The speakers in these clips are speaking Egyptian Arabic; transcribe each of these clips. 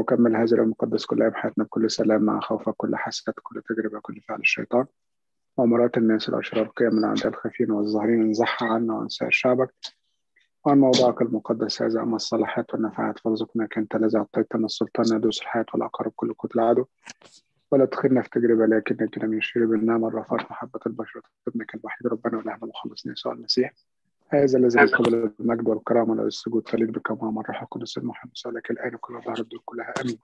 وكمل هذا اليوم المقدس كل أيام حياتنا بكل سلام مع خوفك كل حسد كل تجربة كل فعل الشيطان ومرات الناس الأشرار قيم من عند الخفين والظاهرين انزحها عنا وعن سائر شعبك وعن موضعك المقدس هذا أما الصلاحات والنفعات فارزقنا أنت الذي أعطيتنا السلطان ندوس الحياة والعقارب كل قوة العدو ولا تدخلنا في تجربة لكن نجنا من الشر بالنعمة الرفعت محبة البشر ابنك الوحيد ربنا ولهنا وخلصنا يسوع المسيح هذا الذي يقبل المجد والكرامة والسجود فليك بك مع الروح القدس المحب لك الآن كل ظهر الدول كلها آمين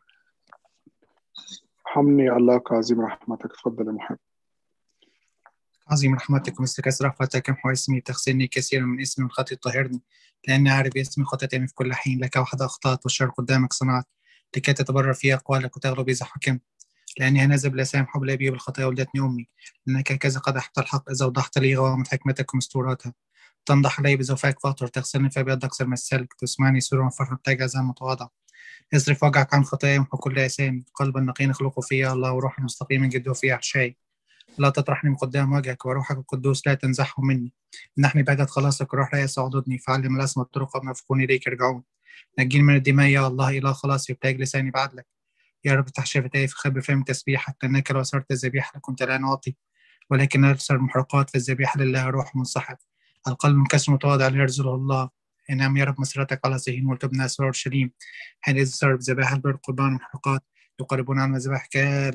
ارحمني الله كعظيم رحمتك تفضل يا محب عظيم رحمتك ومستكاس رحمتك كم اسمي تغسلني كثيرا من اسمي والخطي طهرني لأني أعرف اسمي خطتي في كل حين لك وحد أخطأت والشر قدامك صنعت لكي تتبرر في أقوالك وتغلب إذا حكمت لأني أنا لا سامح بلا بي بالخطايا ولدتني أمي لأنك كذا قد أحط الحق إذا وضحت لي غوامض حكمتك ومستوراتها تنضح علي بزوفاك فاطر تغسلني فبيض أكثر من السلك تسمعني سرورا فرحا تجهز متواضع اصرف وجعك عن خطايا وكل كل أسامي قلبا نقي نخلقه فيا الله وروحا مستقيما جده في أحشائي لا تطرحني من قدام وجهك وروحك القدوس لا تنزحه مني منحني بعدة خلاصك الروح لا يسعدني فعلم الأسمى الطرق وما يفقون إليك يرجعون نجيني من الدماء يا الله إله خلاصي وابتهج لساني بعدلك يا رب افتح شفتي في خب فهم تسبيحك لأنك لو أسرت الذبيحة لكنت لا نعطي ولكن أرسل المحرقات في الذبيحة لله روح منصحب القلب منكسر متواضع ليرزله الله إنما يا رب مسيرتك على صهيون ولتبنى أسرار اورشليم حينئذ صار بذبائح البر قربان المحرقات يقربون عن مذبح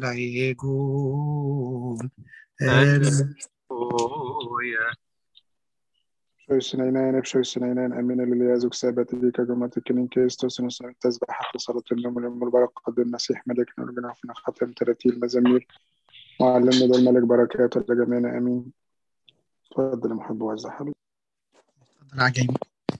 كالعيجون Psoj synajnajne, psoj synajnajne, أمين لليازك سابت بك جمعة الكنين كيستوس نصر تسبح حتى صلاة النوم اليوم البركة قد المسيح ملكنا وربنا فينا ختم تراتيل مزامير وعلمنا دول الملك بركاته لجميعنا أمين تفضل يا محب وعز حبيبي تفضل عجيب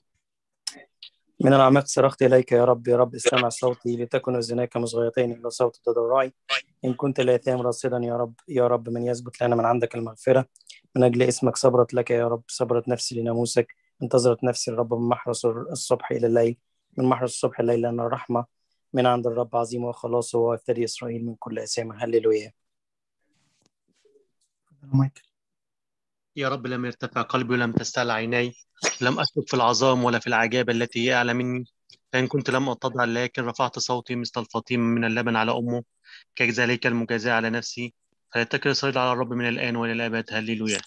من الأعماق صرخت إليك يا رب يا رب استمع صوتي لتكن أذناك مصغيتين إلى صوت تضرعي إن كنت الآثام راصدا يا رب يا رب من يثبت لنا من عندك المغفرة من أجل اسمك صبرت لك يا رب صبرت نفسي لناموسك انتظرت نفسي الرب من محرس الصبح إلى الليل من محرس الصبح الليل لأن الرحمة من عند الرب عظيم وخلاصه وافتدي إسرائيل من كل أسامة هللويا مايكل يا رب لم يرتفع قلبي ولم تستعل عيني لم أسلك في العظام ولا في العجائب التي هي أعلى مني فإن كنت لم أتضع لكن رفعت صوتي مثل الفطيم من اللبن على أمه كذلك المجازاة على نفسي فيتكل إسرائيل على الرب من الآن وإلى الأبد هللويا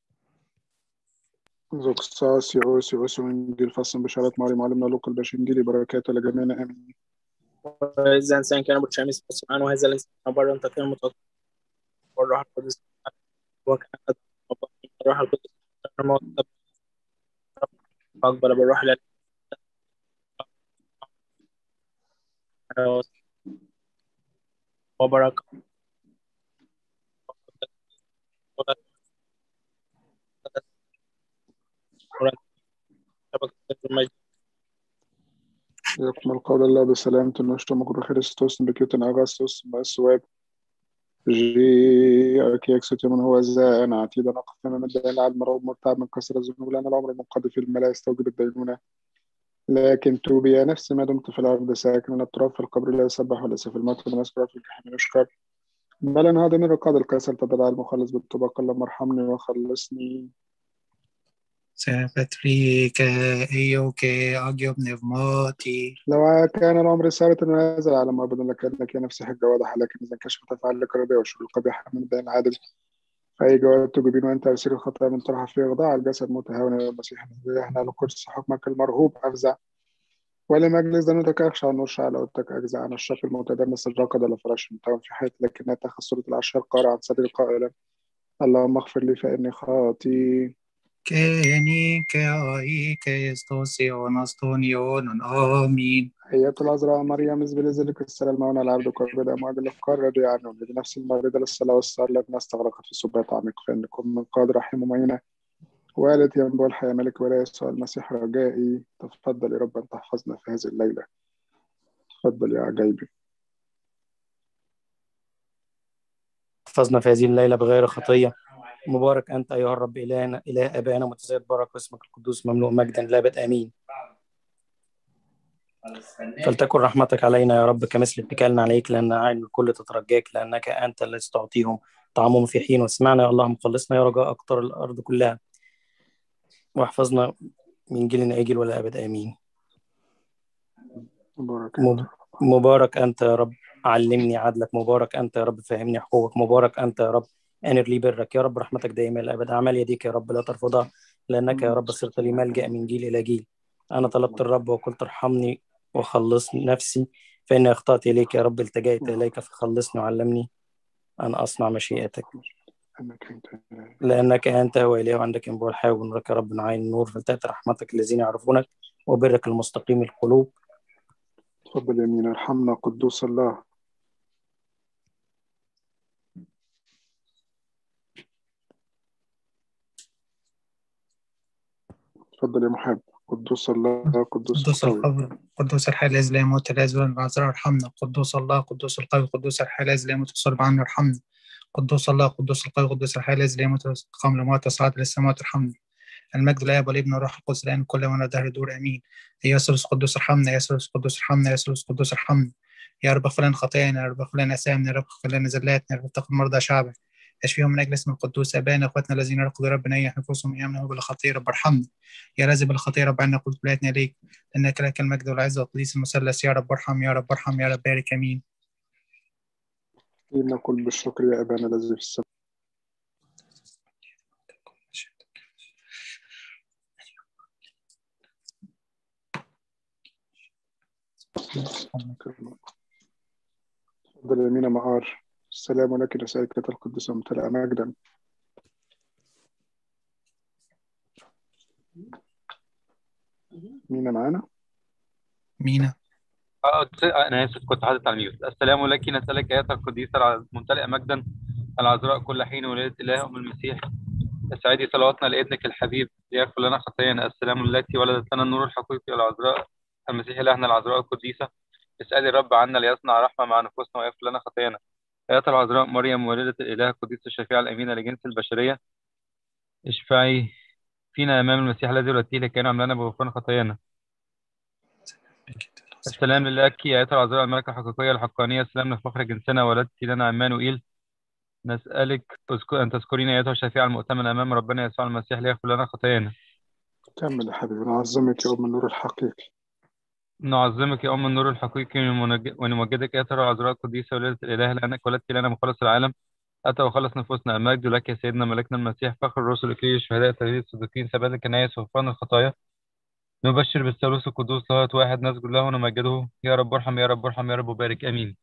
زوكساس يعوس يعوس وإنجيل فصل بشارة مريم معلمنا لوقا الباشا إنجيلي بركاته لجميعنا آمين إذا إنسان كان متشامس سبحان وهذا الإنسان برا تقيم متوقع والروح القدس وكان قد الروح القدس أقبل بالروح إلى وبركة يكمل قول الله بسلامة نشتم بخريستوس بكيوتن أغسطس بأسواب جي أكيكسوت من هو زائن عتيدا نقف من الدين العلم مرعوب مرتعب من كسر الذنوب لأن العمر المنقضي في الملا يستوجب الدينونة لكن توبي يا نفسي ما دمت في الأرض ساكنا التراب في القبر لا يسبح وليس في الموت ولا يذكر في الجحيم يشكر بل أن هذا من رقاد الكسل تدعى المخلص بالتوبة قال اللهم ارحمني وخلصني سافت إيوك أجيو بنفماتي لو كان الأمر ثابتا من هذا العالم أبدا لكانك يا نفسي حجة واضحة لكن إذا انكشفت أفعالك الربيع والشرور القبيحة من الدين العادل فأي جواب تجيبين وأنت أسير الخطايا من طرح في إخضاع الجسد متهاون إلى المسيح احنا لقدس حكمك المرهوب أفزع ولمجلس ذنوبك أخشى أن نرشع على أوتك أجزع عن الشق المتدنس الراقد على فراش المتهم في حياتي لكنها تأخذ صورة العشار قارع عن صدري قائلا اللهم اغفر لي فإني خاطي كيني كأي كيستوسيون أستونيون آمين أيات العذراء مريم إذ ذلك السلام المولى العبد قرب أمواج الأفكار رضي عنه لنفس المريضة للصلاة والسهر لما استغرقت في سبات عميق فإنكم من قاد رحيم ممينة والد ينبوع الحياة ملك ولا يسوع المسيح رجائي تفضل يا رب أن تحفظنا في هذه الليلة تفضل يا عجيبي احفظنا في هذه الليلة بغير خطية مبارك أنت أيها الرب إلهنا إله آبائنا متزايد بارك واسمك القدوس مملوء مجدا لابد آمين فلتكن رحمتك علينا يا رب كمثل اتكالنا عليك لأن عين الكل تترجاك لأنك أنت الذي تعطيهم طعامهم في حين واسمعنا يا الله مخلصنا يا رجاء أقطار الأرض كلها واحفظنا من جيل إلى جيل ولا أبد آمين مبارك مب- مبارك أنت يا رب علمني عدلك مبارك أنت يا رب فهمني حقوقك مبارك أنت يا رب أنر لي برك يا رب رحمتك دائما الأبد أعمال يديك يا رب لا ترفضها لأنك يا رب صرت لي ملجأ من جيل إلى جيل أنا طلبت الرب وقلت ارحمني وخلصني نفسي فإني أخطأت إليك يا رب التجأت إليك فخلصني وعلمني أن أصنع مشيئتك انك انت لأنك أنت هو إله وعندك إنبوء الحياة ونورك يا رب عين النور فلتأتي رحمتك الذين يعرفونك وبرك المستقيم القلوب تفضل يمين ارحمنا قدوس الله تفضل يا محب قدوس الله قدوس قدوس القوي القوي قدوس الحي الذي لا يموت لا يزول العذراء ارحمنا قدوس الله قدوس القوي قدوس الحي الذي لا يموت وصلب عنا ارحمنا قدوس الله قدوس القوي قدوس الحي الذي لا يموت قام الأموات وصعد للسماوات ارحمنا المجد للآب والابن والروح القدس الآن كل وانا دهر دور آمين يا ثالث قدوس ارحمنا يا ثالث قدوس ارحمنا يا ثالث قدوس ارحمنا يا رب اغفر لنا خطايانا يا رب اغفر لنا أسامنا يا رب اغفر لنا زلاتنا يا رب تقل مرضى شعبك اشفيهم من اجل اسم القدوس ابانا اخواتنا الذين رقدوا رب نيح نفوسهم ايامنا بالخطيه رب ارحمنا يا رازق بالخطيه رب عنا قلت بلادنا اليك لانك لك المجد والعزه والقديس المثلث يا رب ارحم يا رب ارحم يا رب بارك امين نقول بالشكر يا ابانا الذي في السماء تفضل يمين مآر السلام لك رسائلك القدس ممتلئة مجدا مين معانا؟ مينا آه، أنا آسف كنت حاطط على الميوت السلام لك نسألك آيات القديسة الممتلئة مجدا العذراء كل حين ولادة إله أم المسيح اسعدي صلواتنا لابنك الحبيب ليغفر لنا خطايانا السلام التي ولدت لنا النور الحقيقي العذراء المسيح إلهنا العذراء القديسة اسألي الرب عنا ليصنع رحمة مع نفوسنا ويغفر لنا خطايانا آيات العذراء مريم والدة الإله القديسة الشفيعة الأمينة لجنس البشرية اشفعي فينا أمام المسيح الذي ولدتيه لكي نعم لنا بغفران خطايانا السلام لك يا أيتها العذراء الملكة الحقيقية الحقانية السلام لفخر جنسنا ولدتي لنا عمانوئيل نسألك أذكر أن تذكرين أيتها الشفيعة المؤتمنة أمام ربنا يسوع المسيح ليغفر لنا خطايانا كمل يا حبيبي نعظمك يا أم النور الحقيقي نعظمك يا أم النور الحقيقي ونمج- ونمجدك أيتها العذراء القديسة ولادة الإله لأنك ولدت لنا مخلص العالم أتى وخلص نفوسنا المجد لك يا سيدنا ملكنا المسيح فخر الرسل إكليل الشهداء تغيير الصديقين ثبات الكنائس وغفران الخطايا نبشر بالثالوث القدوس صلاة واحد نسجد له ونمجده يا رب ارحم يا رب ارحم يا رب وبارك آمين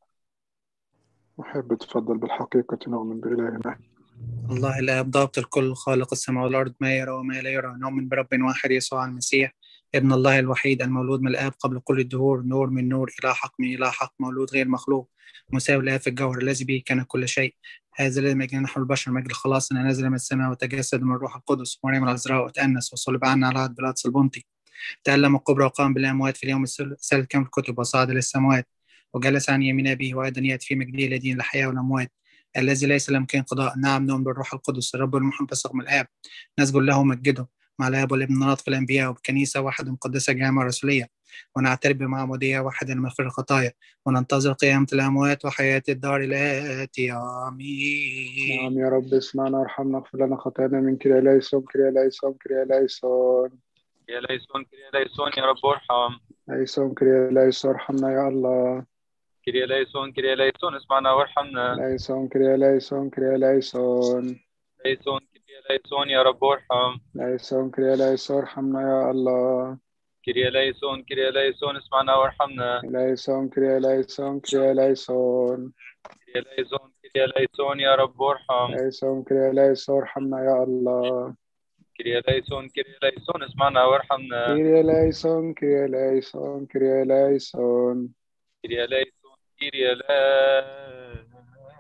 أحب تفضل بالحقيقة نؤمن بإلهنا الله الآب ضابط الكل خالق السماء والأرض ما يرى وما لا يرى نؤمن برب واحد يسوع المسيح ابن الله الوحيد المولود من الآب قبل كل الدهور نور من نور إلى حق من إلى حق مولود غير مخلوق مساوي الآب في الجوهر الذي به كان كل شيء هذا الذي مجد نحن البشر مجد الخلاص أن نزل من السماء وتجسد من الروح القدس مريم العذراء وتأنس وصلب عنا على عهد بيلاطس البنطي تألم الكبرى وقام بالأموات في اليوم الثالث كما في الكتب وصعد للسماوات وجلس عن يمين أبيه وأيضا يأتي في مجده إلى دين الحياة والأموات الذي ليس له يمكن قضاء نعم نؤمن بالروح القدس الرب المنبثق من الآب نسجد له ومجده مع الآب والابن ناطق الأنبياء وبكنيسة واحدة مقدسة جامعة رسولية ونعترف بمعمودية واحدة لمغفرة الخطايا وننتظر قيامة الأموات وحياة الدار الآتية آمين نعم يا رب اسمعنا وارحمنا اغفر لنا خطايانا من كريا ليسون كريا ليسون كريا ليسون يا ليسون يا ليسون يا رب ارحم ليسون كريا ليسون ارحمنا يا الله كريا ليسون كريا ليسون اسمعنا وارحمنا ليسون كريا ليسون كريا ليسون ليسون كريا ليسون يا رب ارحم ليسون كريا ليسون ارحمنا يا الله كريا ليسون كريا ليسون اسمعنا وارحمنا ليسون كريا ليسون كريا ليسون كريا ليسون كريا ليسون يا رب ارحم ليسون كريا ليسون ارحمنا يا الله كريا ليسون كريا ليسون اسمعنا وارحمنا كريا ليسون كريا ليسون كريا ليسون كريا ليسون كريا ليسون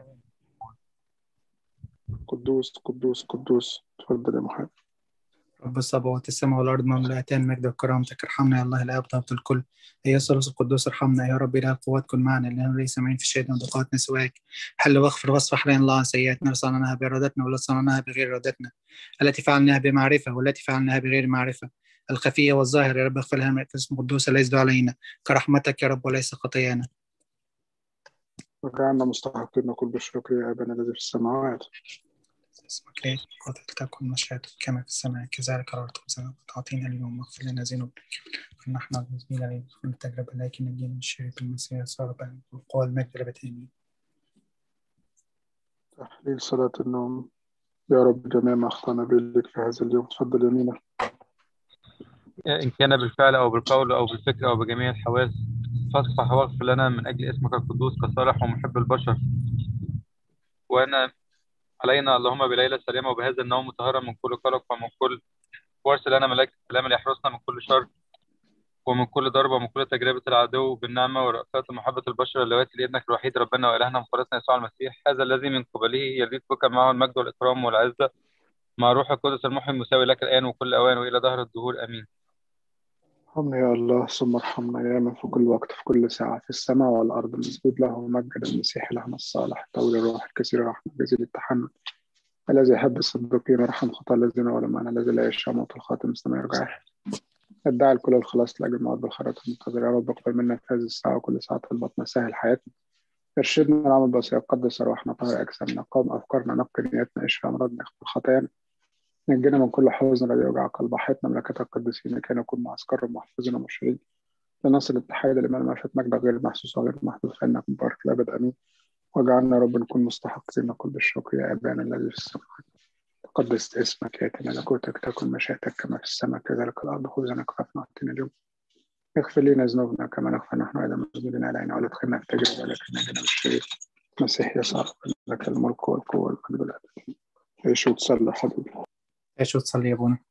قدوس قدوس قدوس تفضل يا محمد رب الصبوات السماء والأرض مملوءتان مجد وكرامتك ارحمنا يا الله الآب ضابط الكل يا الثالوث القدوس ارحمنا يا رب إله القوات كن معنا لأننا ليس معين في الشيء ودقاتنا سواك حل واغفر واصفح لنا الله عن سيئاتنا صنعناها بإرادتنا ولا صنعناها بغير إرادتنا التي فعلناها بمعرفة والتي فعلناها بغير معرفة الخفية والظاهر يا رب اغفر لنا من اسم قدوس لا يزدو علينا كرحمتك يا رب وليس خطايانا وجعلنا مستحقين نقول بالشكر يا أبانا الذي في السماوات اسمك لا قاتل تكن مشيئتك كما في السماء كذلك على الأرض خبزنا أعطينا اليوم واغفر لنا ذنوبنا فنحن المذنبين علينا من التجربة لكن نجينا من الشرير المسيح صار بين والقوى المجد لبتين تحليل صلاة النوم يا رب جميع ما أخطأنا به لك في هذا اليوم تفضل يمينك إن كان بالفعل أو بالقول أو بالفكر أو بجميع الحواس فاصفح واغفر لنا من أجل اسمك القدوس كصالح ومحب البشر وأنا علينا اللهم بليلة سلامة وبهذا النوم مطهرا من كل قلق ومن كل وارسل لنا ملائكة السلام ليحرسنا من كل شر ومن كل ضربة ومن كل تجربة العدو بالنعمة ورأفات ومحبة البشر اللواتي لابنك الوحيد ربنا وإلهنا مخلصنا يسوع المسيح هذا الذي من قبله يليق بك معه المجد والإكرام والعزة مع روح القدس المحيي المساوي لك الآن وكل أوان وإلى دهر الدهور آمين ارحمنا يا الله ثم ارحمنا يا من في كل وقت في كل ساعة في السماء والأرض المسجود له مجد المسيح لهنا الصالح طول الروح الكثير رحمة جزيل التحمل الذي يحب الصديقين ورحم خطأ الذين ولم الذي لا يشاء موت الخاتم مستمع يرجع ادعي الكل الخلاص لأجل مواد بالخيرات المنتظرة يا رب اقبل منا في هذه الساعة وكل ساعة طلبتنا سهل حياتنا ارشدنا نعمل بصير قدس أرواحنا طهر أجسامنا قوم أفكارنا نقي نياتنا اشفى أمراضنا اغفر خطايانا نجينا من كل حزن الذي يوجع قلب حياتنا ملكة القديسين كي نكون معسكر ومحفوظين ومرشدين لنصل التحية لمن معرفة مجدك غير محسوس وغير محدود فإنك مبارك الأبد آمين واجعلنا يا رب نكون مستحقين نقول بالشكر يا أبانا الذي في السماوات تقدس اسمك يأتي ملكوتك تكن مشيئتك كما في السماء كذلك الأرض خبزنا كفافنا أعطينا اليوم اغفر لنا ذنوبنا كما نغفر نحن أيضا مذنبين علينا ولا تدخلنا في تجربة لكن نجنا من الشرير مسيح يسوع لك الملك والقوة والمجد والأبد عيش وتصلي حبيبي ايش وتصلي يا ابونا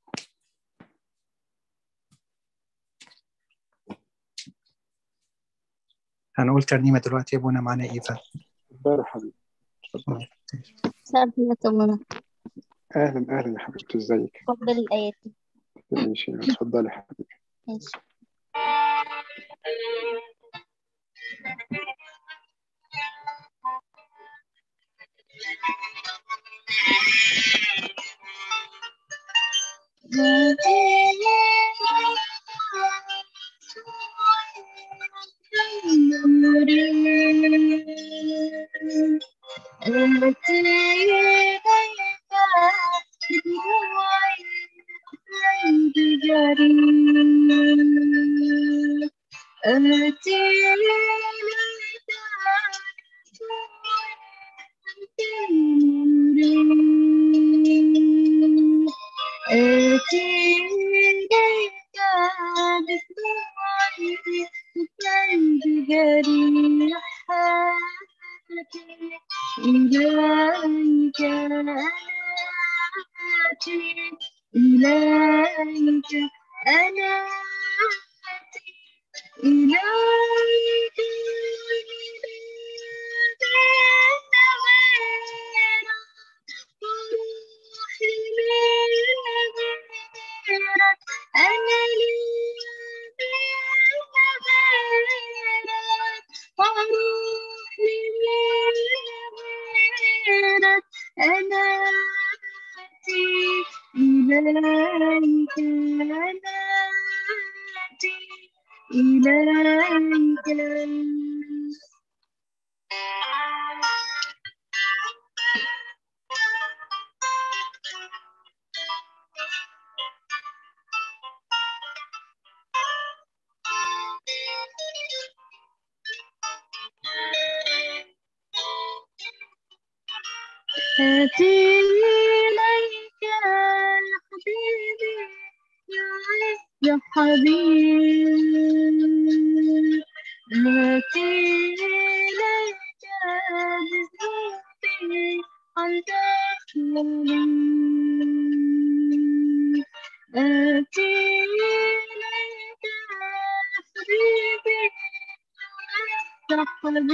هنقول ترنيمة دلوقتي يا ابونا معانا ايفا تفضل حبيبي تفضل مساء الخير يا طمنة أهلا أهلا يا حبيبتي ازيك اتفضل الآيات ماشي اتفضلي يا حبيبي ماشي إليك آتي إليك أنا آتي إليك أنا لي وروح غيرك أنا آتي إليك أنا آتي إليك آتي إليك يا حبيبي يا عز حبيب آتي إليك بذنوبي أنت أخلي آتي إليك يا حبيبي يا عز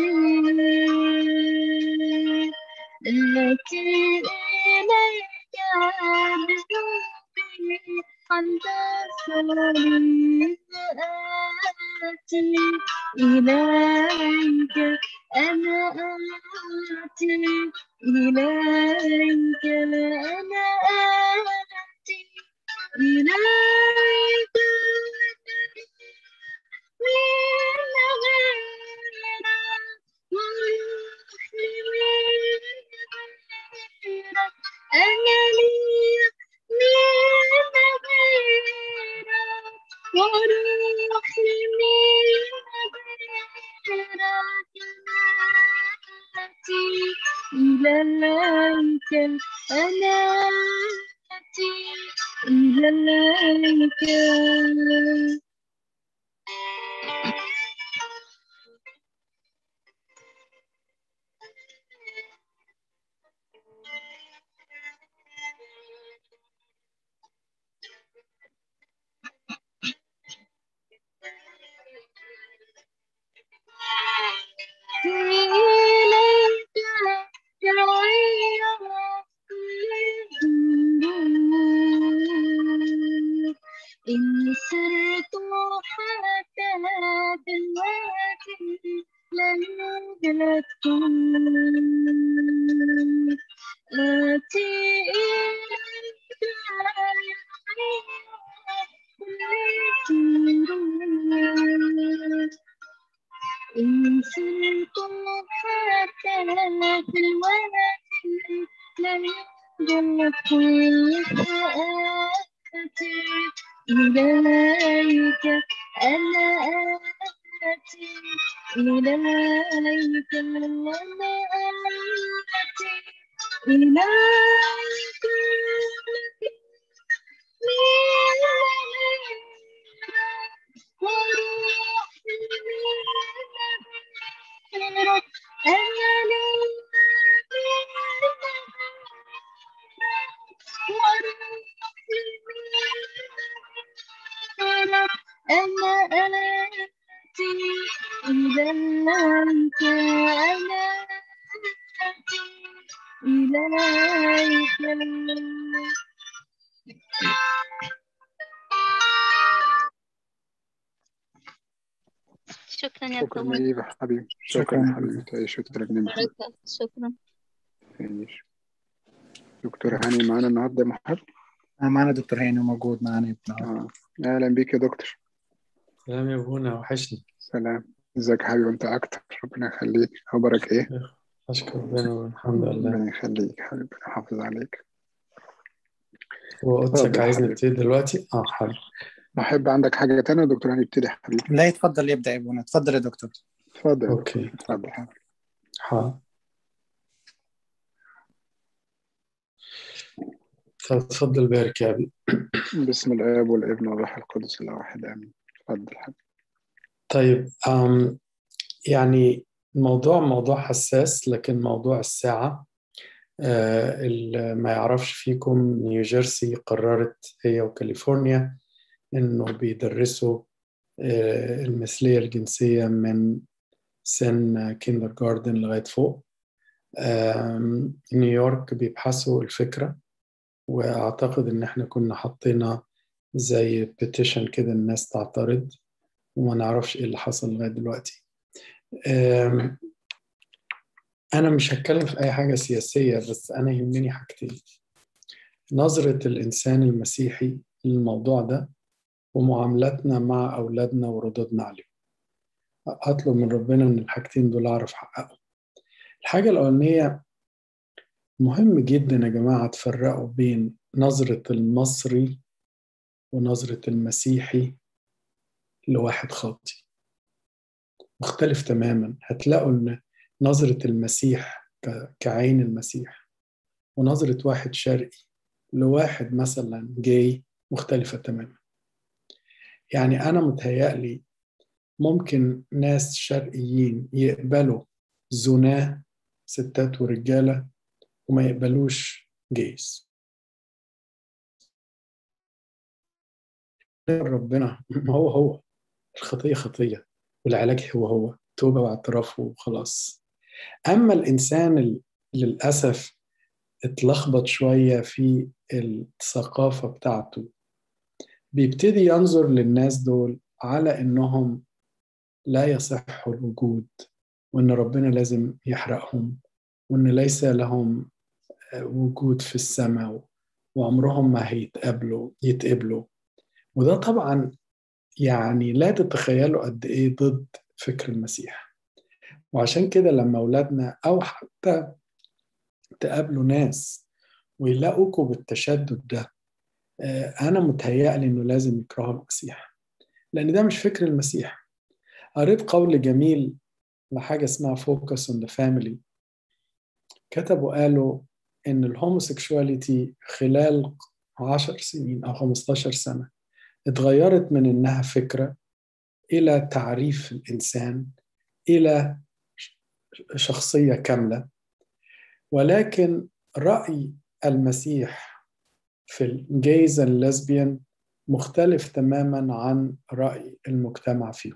حبيب التي إليك بذنبي أنت صليب آتي إليك أنا آتي إليك أنا آتي إليك من غيرك وروح غيرك أنا إليك أنا آتي إليك إليك داعي كل الظنون إن سرت حتى بالوادي لن تكون آتي إليك كل الظنون إن سرت حتى في الوادي لن تكون آتي إليك أنا آتي إليك أنا آتي إليك وروح منك أنا لك أنا آتي إليك أنا آتي إليك شكرا يا شكرا طويل ليك حبيبي شكرا شكراً. يا حبيبي تعيش وترجم بركة شكرا تعيش دكتور هاني معانا النهارده يا محب آه، معنا دكتور هاني موجود معنا ابن آه. اهلا بيك يا دكتور سلام يا ابونا وحشني سلام ازيك يا حبيبي انت اكتر ربنا يخليك خبرك ايه اشكر ربنا والحمد لله ربنا يخليك حبيبي يحافظ عليك وقدسك اتفضل عايزني حبيبي. ابتدي دلوقتي اه حاضر محب عندك حاجة تانية يا دكتور هاني ابتدي يا حبيبي لا يتفضل يبدأ يا ابونا اتفضل يا دكتور اتفضل يا دكتور اوكي اتفضل حبيبي حاضر اتفضل بارك يا ابي بسم الآب والابن والروح القدس الواحد آمين اتفضل حبيبي طيب أم يعني الموضوع موضوع حساس لكن موضوع الساعة آه، اللي ما يعرفش فيكم نيوجيرسي قررت هي وكاليفورنيا انه بيدرسوا آه، المثلية الجنسية من سن كيندر جاردن لغاية فوق آم، نيويورك بيبحثوا الفكرة وأعتقد إن إحنا كنا حطينا زي بيتيشن كده الناس تعترض وما نعرفش إيه اللي حصل لغاية دلوقتي آم، أنا مش هتكلم في أي حاجة سياسية بس أنا يهمني حاجتين نظرة الإنسان المسيحي للموضوع ده ومعاملتنا مع أولادنا وردودنا عليهم أطلب من ربنا إن الحاجتين دول أعرف أحققهم الحاجة الأولانية مهم جدا يا جماعة تفرقوا بين نظرة المصري ونظرة المسيحي لواحد خاطي مختلف تماما هتلاقوا إن نظرة المسيح ك- كعين المسيح ونظرة واحد شرقي لواحد مثلا جاي مختلفة تماما يعني أنا متهيألي ممكن ناس شرقيين يقبلوا زناه ستات ورجالة وما يقبلوش جيز ربنا ما هو هو الخطية خطية والعلاج هو هو توبة واعتراف وخلاص أما الإنسان ال- للأسف اتلخبط شوية في الثقافة بتاعته بيبتدي ينظر للناس دول على إنهم لا يصح الوجود وإن ربنا لازم يحرقهم وإن ليس لهم وجود في السماء وعمرهم ما هيتقابلوا يتقبلوا وده طبعا يعني لا تتخيلوا قد ايه ضد فكر المسيح وعشان كده لما اولادنا او حتى تقابلوا ناس ويلاقوكوا بالتشدد ده آه، انا متهيألي انه لازم يكرهوا المسيح لان ده مش فكر المسيح قريت قول جميل لحاجه اسمها فوكس اون ذا فاميلي كتبوا قالوا إن الهوموسيكشواليتي خلال عشر سنين أو 15 سنة اتغيرت من إنها فكرة إلى تعريف الإنسان إلى شخصية كاملة ولكن رأي المسيح في الجيز الليزبيان مختلف تماما عن رأي المجتمع فيه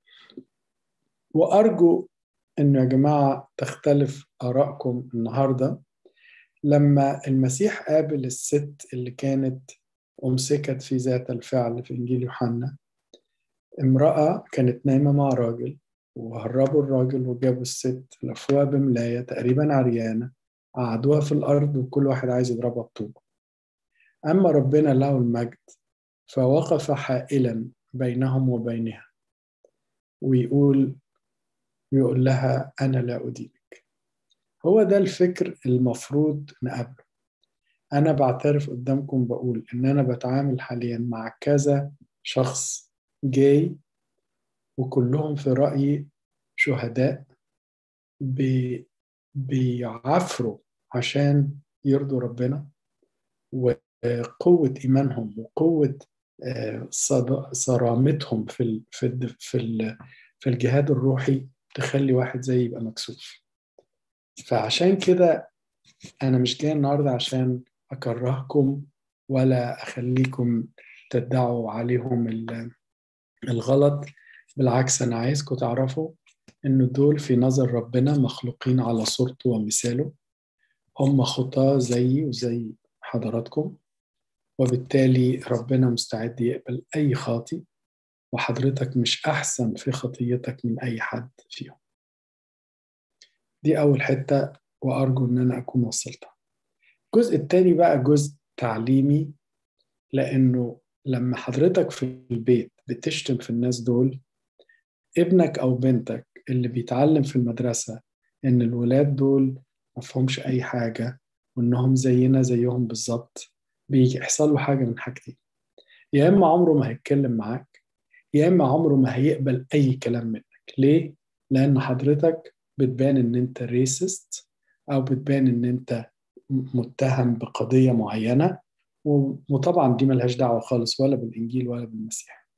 وأرجو أنه يا جماعة تختلف آرائكم النهاردة لما المسيح قابل الست اللي كانت أمسكت في ذات الفعل في إنجيل يوحنا امرأة كانت نايمة مع راجل وهربوا الراجل وجابوا الست لفوها بملاية تقريبا عريانة قعدوها في الأرض وكل واحد عايز يضربها بطوبة أما ربنا له المجد فوقف حائلا بينهم وبينها ويقول يقول لها أنا لا أدينك هو ده الفكر المفروض نقابله أنا بعترف قدامكم بقول إن أنا بتعامل حاليا مع كذا شخص جاي وكلهم في رأيي شهداء بي بيعافروا عشان يرضوا ربنا وقوة إيمانهم وقوة صرامتهم في في في في الجهاد الروحي تخلي واحد زي يبقى مكسوف فعشان كده أنا مش جاي النهاردة عشان أكرهكم ولا أخليكم تدعوا عليهم الغلط بالعكس أنا عايزكم تعرفوا إن دول في نظر ربنا مخلوقين على صورته ومثاله هم خطاة زيي وزي حضراتكم وبالتالي ربنا مستعد يقبل أي خاطي وحضرتك مش أحسن في خطيتك من أي حد فيهم دي أول حتة وأرجو إن أنا أكون وصلتها الجزء التاني بقى جزء تعليمي لأنه لما حضرتك في البيت بتشتم في الناس دول ابنك أو بنتك اللي بيتعلم في المدرسة إن الولاد دول مفهومش أي حاجة وإنهم زينا زيهم بالظبط بيحصل له حاجة من حاجتين يا إما عمره ما هيتكلم معاك يا إما عمره ما هيقبل أي كلام منك ليه؟ لأن حضرتك بتبان إن أنت ريسست أو بتبان إن أنت متهم بقضية معينة وطبعا دي ملهاش دعوة خالص ولا بالإنجيل ولا بالمسيح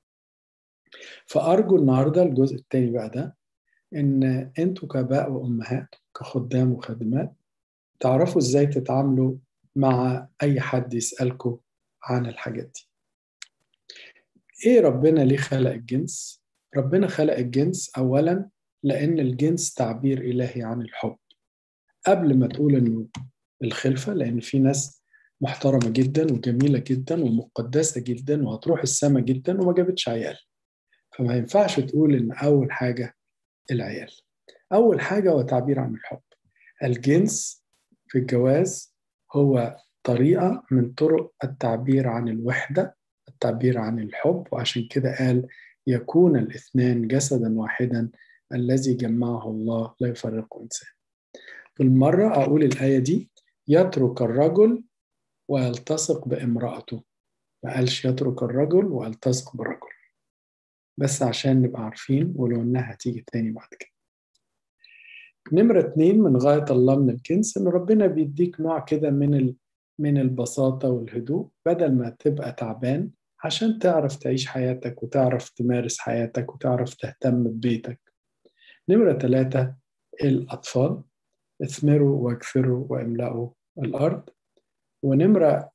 فأرجو النهاردة الجزء التاني بقى ده إن أنتوا كآباء وأمهات كخدام وخادمات تعرفوا إزاي تتعاملوا مع أي حد يسألكم عن الحاجات دي إيه ربنا ليه خلق الجنس؟ ربنا خلق الجنس أولا لأن الجنس تعبير إلهي عن الحب قبل ما تقول إنه الخلفة لأن في ناس محترمة جدا وجميلة جدا ومقدسة جدا وهتروح السما جدا وما جابتش عيال فما ينفعش تقول إن أول حاجة العيال أول حاجة هو تعبير عن الحب الجنس في الجواز هو طريقة من طرق التعبير عن الوحدة التعبير عن الحب وعشان كده قال يكون الاثنان جسدا واحدا الذي جمعه الله لا يفرق إنسان بالمرة أقول الآية دي يترك الرجل ويلتصق بامرأته ما قالش يترك الرجل ويلتصق بالرجل بس عشان نبقى عارفين ولو إنها هتيجي تاني بعد كده نمرة اتنين من غاية الله من الجنس إن ربنا بيديك نوع كده من ال... من البساطة والهدوء بدل ما تبقى تعبان عشان تعرف تعيش حياتك وتعرف تمارس حياتك وتعرف تهتم ببيتك نمرة ثلاثة الأطفال اثمروا واكثروا واملأوا الأرض ونمرة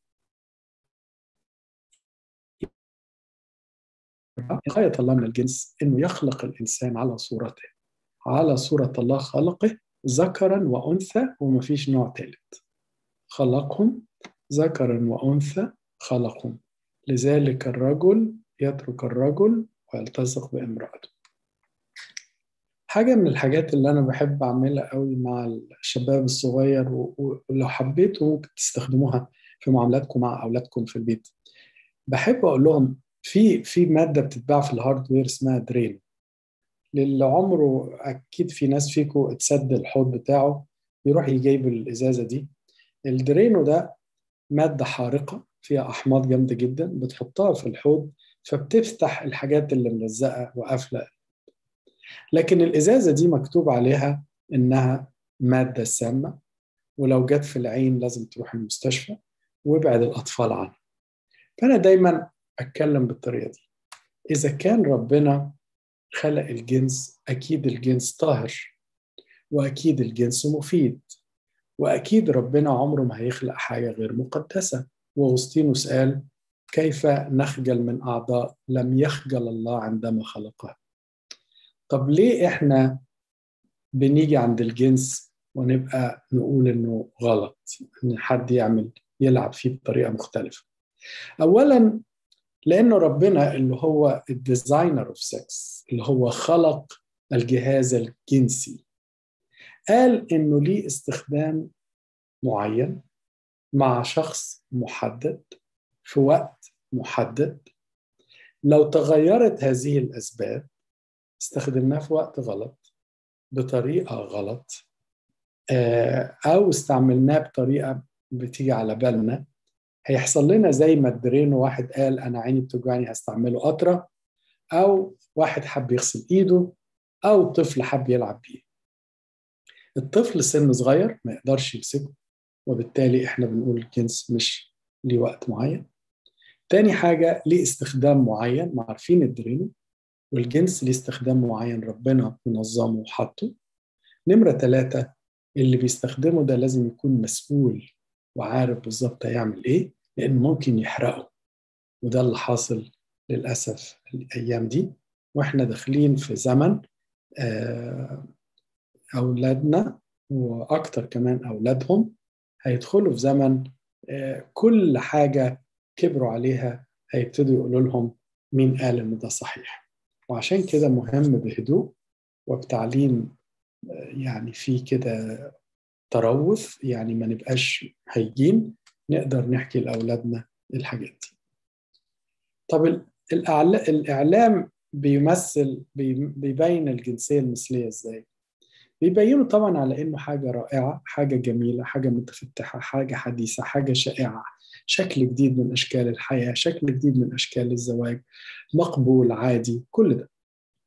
غاية الله من الجنس إنه يخلق الإنسان على صورته على صورة الله خلقه ذكرا وأنثى ومفيش نوع ثالث خلقهم ذكرا وأنثى خلقهم لذلك الرجل يترك الرجل ويلتصق بامرأته حاجة من الحاجات اللي أنا بحب أعملها قوي مع الشباب الصغير ولو حبيتوا ممكن تستخدموها في معاملاتكم مع أولادكم في البيت بحب أقول لهم في في مادة بتتباع في الهاردوير اسمها درين للي عمره أكيد في ناس فيكم اتسد الحوض بتاعه يروح يجيب الإزازة دي الدرينو ده مادة حارقة فيها أحماض جامدة جدا بتحطها في الحوض فبتفتح الحاجات اللي ملزقة وقافلة لكن الإزازة دي مكتوب عليها إنها مادة سامة ولو جت في العين لازم تروح المستشفى وابعد الأطفال عنها فأنا دايما أتكلم بالطريقة دي إذا كان ربنا خلق الجنس أكيد الجنس طاهر وأكيد الجنس مفيد وأكيد ربنا عمره ما هيخلق حاجة غير مقدسة وأغسطينوس قال كيف نخجل من أعضاء لم يخجل الله عندما خلقها طب ليه إحنا بنيجي عند الجنس ونبقى نقول إنه غلط إن حد يعمل يلعب فيه بطريقة مختلفة أولا لأنه ربنا اللي هو الديزاينر اوف سكس اللي هو خلق الجهاز الجنسي قال إنه ليه استخدام معين مع شخص محدد في وقت محدد لو تغيرت هذه الأسباب استخدمناه في وقت غلط بطريقة غلط أو استعملناه بطريقة بتيجي على بالنا هيحصل لنا زي ما الدرين واحد قال أنا عيني بتوجعني هستعمله قطرة أو واحد حب يغسل إيده أو طفل حب يلعب بيه الطفل سن صغير ما يقدرش يمسكه وبالتالي احنا بنقول الجنس مش ليه وقت معين تاني حاجة ليه استخدام معين ما عارفين الدرينو والجنس ليه استخدام معين ربنا منظمه وحطه نمرة ثلاثة اللي بيستخدمه ده لازم يكون مسؤول وعارف بالظبط هيعمل ايه لأنه ممكن يحرقه وده اللي حاصل للأسف الأيام دي وإحنا داخلين في زمن أولادنا وأكتر كمان أولادهم هيدخلوا في زمن كل حاجة كبروا عليها هيبتدوا يقولوا لهم مين قال إن ده صحيح وعشان كده مهم بهدوء وبتعليم يعني في كده تروث يعني ما نبقاش هيجين نقدر نحكي لأولادنا الحاجات دي طب الإعلام بيمثل بيبين الجنسية المثلية إزاي؟ بيبينوا طبعا على إنه حاجة رائعة حاجة جميلة حاجة متفتحة حاجة حديثة حاجة شائعة شكل جديد من أشكال الحياة شكل جديد من أشكال الزواج مقبول عادي كل ده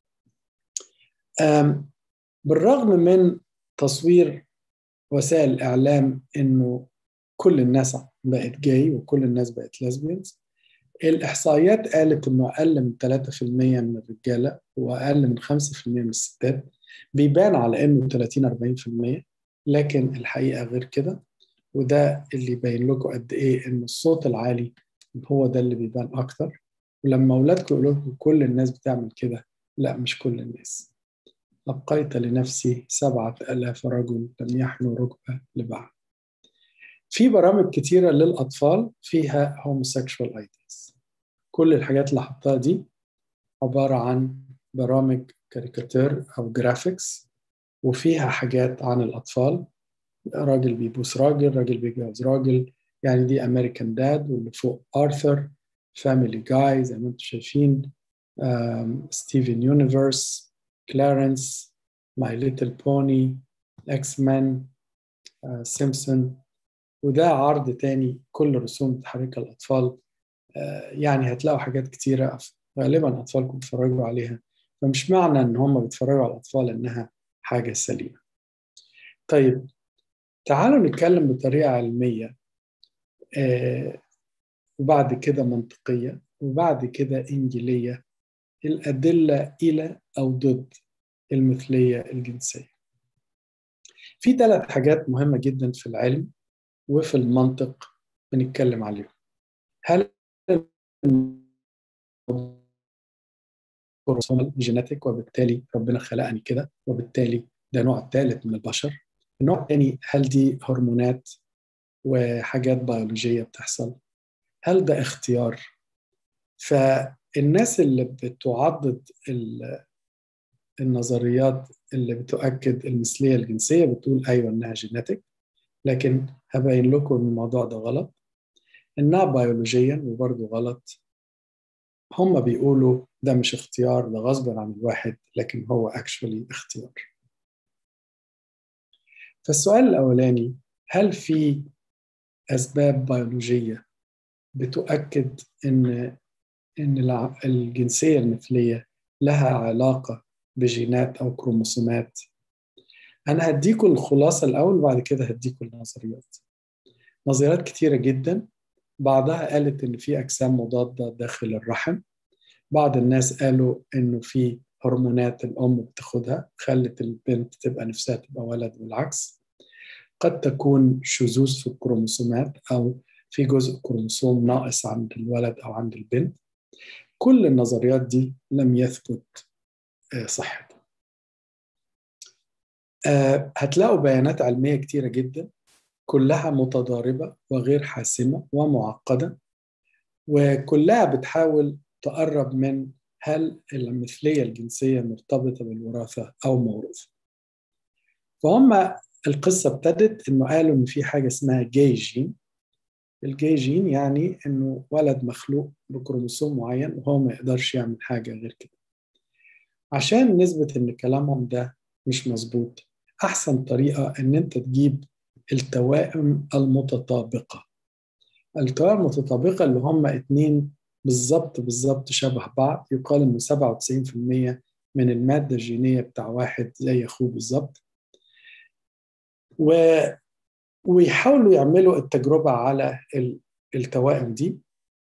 بالرغم من تصوير وسائل الإعلام إنه كل الناس بقت جاي وكل الناس بقت لازبيانز الإحصائيات قالت إنه أقل من 3% من الرجالة وأقل من 5% من الستات بيبان على إنه 30 40% لكن الحقيقة غير كده وده اللي يبين لكم قد إيه إن الصوت العالي هو ده اللي بيبان أكتر ولما أولادكم يقولوا لكم كل الناس بتعمل كده لا مش كل الناس أبقيت لنفسي سبعة ألاف رجل لم يحنوا ركبة لبعض في برامج كتيرة للأطفال فيها homosexual ideas كل الحاجات اللي حطها دي عبارة عن برامج كاريكاتير أو جرافيكس وفيها حاجات عن الأطفال راجل بيبوس راجل راجل بيتجوز راجل يعني دي أمريكان داد واللي فوق آرثر فاميلي جاي زي ما انتم شايفين ستيفن يونيفرس كلارنس ماي ليتل بوني اكس مان سيمبسون وده عرض تاني كل رسوم متحركة الأطفال يعني هتلاقوا حاجات كتيرة غالبا أطفالكم بيتفرجوا عليها فمش معنى إن هم بيتفرجوا على الأطفال إنها حاجة سليمة طيب تعالوا نتكلم بطريقة علمية وبعد كده منطقية وبعد كده إنجيلية الأدلة إلى أو ضد المثلية الجنسية في ثلاث حاجات مهمة جدا في العلم وفي المنطق بنتكلم عليهم هل جينيتك وبالتالي ربنا خلقني كده وبالتالي ده نوع ثالث من البشر النوع الثاني هل دي هرمونات وحاجات بيولوجية بتحصل هل ده اختيار فالناس اللي بتعضد النظريات اللي بتؤكد المثلية الجنسية بتقول أيوة إنها جينيتك لكن هبين لكم إن الموضوع ده غلط إنها بيولوجيا وبرضه غلط هم بيقولوا ده مش اختيار ده غصب عن الواحد لكن هو اكشولي اختيار فالسؤال الأولاني هل في أسباب بيولوجية بتؤكد إن إن الجنسية المثلية لها علاقة بجينات أو كروموسومات أنا هديكم الخلاصة الأول وبعد كده هديكم النظريات نظريات كتيرة جدا بعضها قالت إن في أجسام مضادة داخل الرحم بعض الناس قالوا إنه في هرمونات الأم بتاخدها خلت البنت تبقى نفسها تبقى ولد والعكس قد تكون شذوذ في الكروموسومات أو في جزء كروموسوم ناقص عند الولد أو عند البنت كل النظريات دي لم يثبت صحتها هتلاقوا بيانات علمية كتيرة جدا كلها متضاربة وغير حاسمة ومعقدة وكلها بتحاول تقرب من هل المثلية الجنسية مرتبطة بالوراثة أو موروثة فهم القصة ابتدت إنه قالوا إن في حاجة اسمها جاي جين الجاي جين يعني إنه ولد مخلوق بكروموسوم معين وهو ما يقدرش يعمل حاجة غير كده عشان نثبت إن كلامهم ده مش مظبوط أحسن طريقة إن أنت تجيب التوائم المتطابقة التوائم المتطابقة اللي هم اتنين بالظبط بالظبط شبه بعض يقال إنه 97% من المادة الجينية بتاع واحد زي أخوه بالظبط و... ويحاولوا يعملوا التجربة على التوائم دي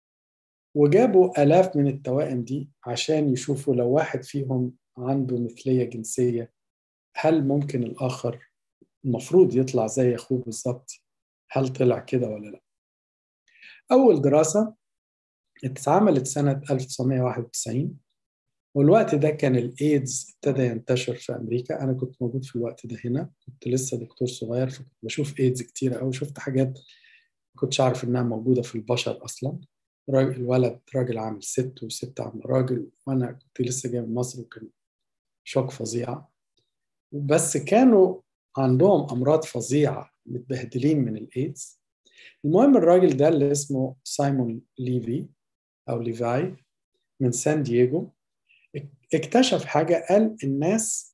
وجابوا آلاف من التوائم دي عشان يشوفوا لو واحد فيهم عنده مثلية جنسية هل ممكن الآخر المفروض يطلع زي أخوه بالظبط هل طلع كده ولا لا أول دراسة اتعملت سنة 1991 والوقت ده كان الإيدز ابتدى ينتشر في أمريكا أنا كنت موجود في الوقت ده هنا كنت لسه دكتور صغير فكنت بشوف إيدز كتير أوي شفت حاجات ما كنتش أعرف إنها موجودة في البشر أصلا راجل الولد راجل عامل ست وست عامل راجل وأنا كنت لسه جاي من مصر وكان شوك فظيع بس كانوا عندهم أمراض فظيعة متبهدلين من الإيدز المهم الراجل ده اللي اسمه سايمون ليفي أو ليفاي من سان دييغو اكتشف حاجة قال الناس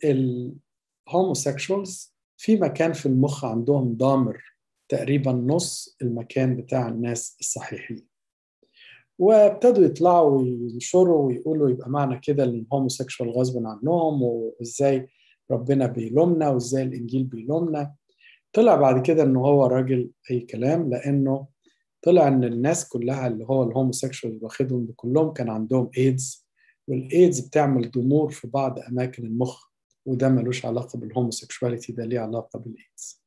الهوموسيكشوالز في مكان في المخ عندهم ضامر تقريبا نص المكان بتاع الناس الصحيحين وابتدوا يطلعوا وينشروا ويقولوا يبقى معنى كده ان الهوموسيكشوال غصب عنهم وازاي ربنا بيلومنا وازاي الانجيل بيلومنا طلع بعد كده ان هو راجل اي كلام لانه طلع ان الناس كلها اللي هو الهوموسيكشوال واخدهم كلهم كان عندهم ايدز والايدز بتعمل ضمور في بعض اماكن المخ وده ملوش علاقه بالهوموسيكشواليتي ده ليه علاقه بالايدز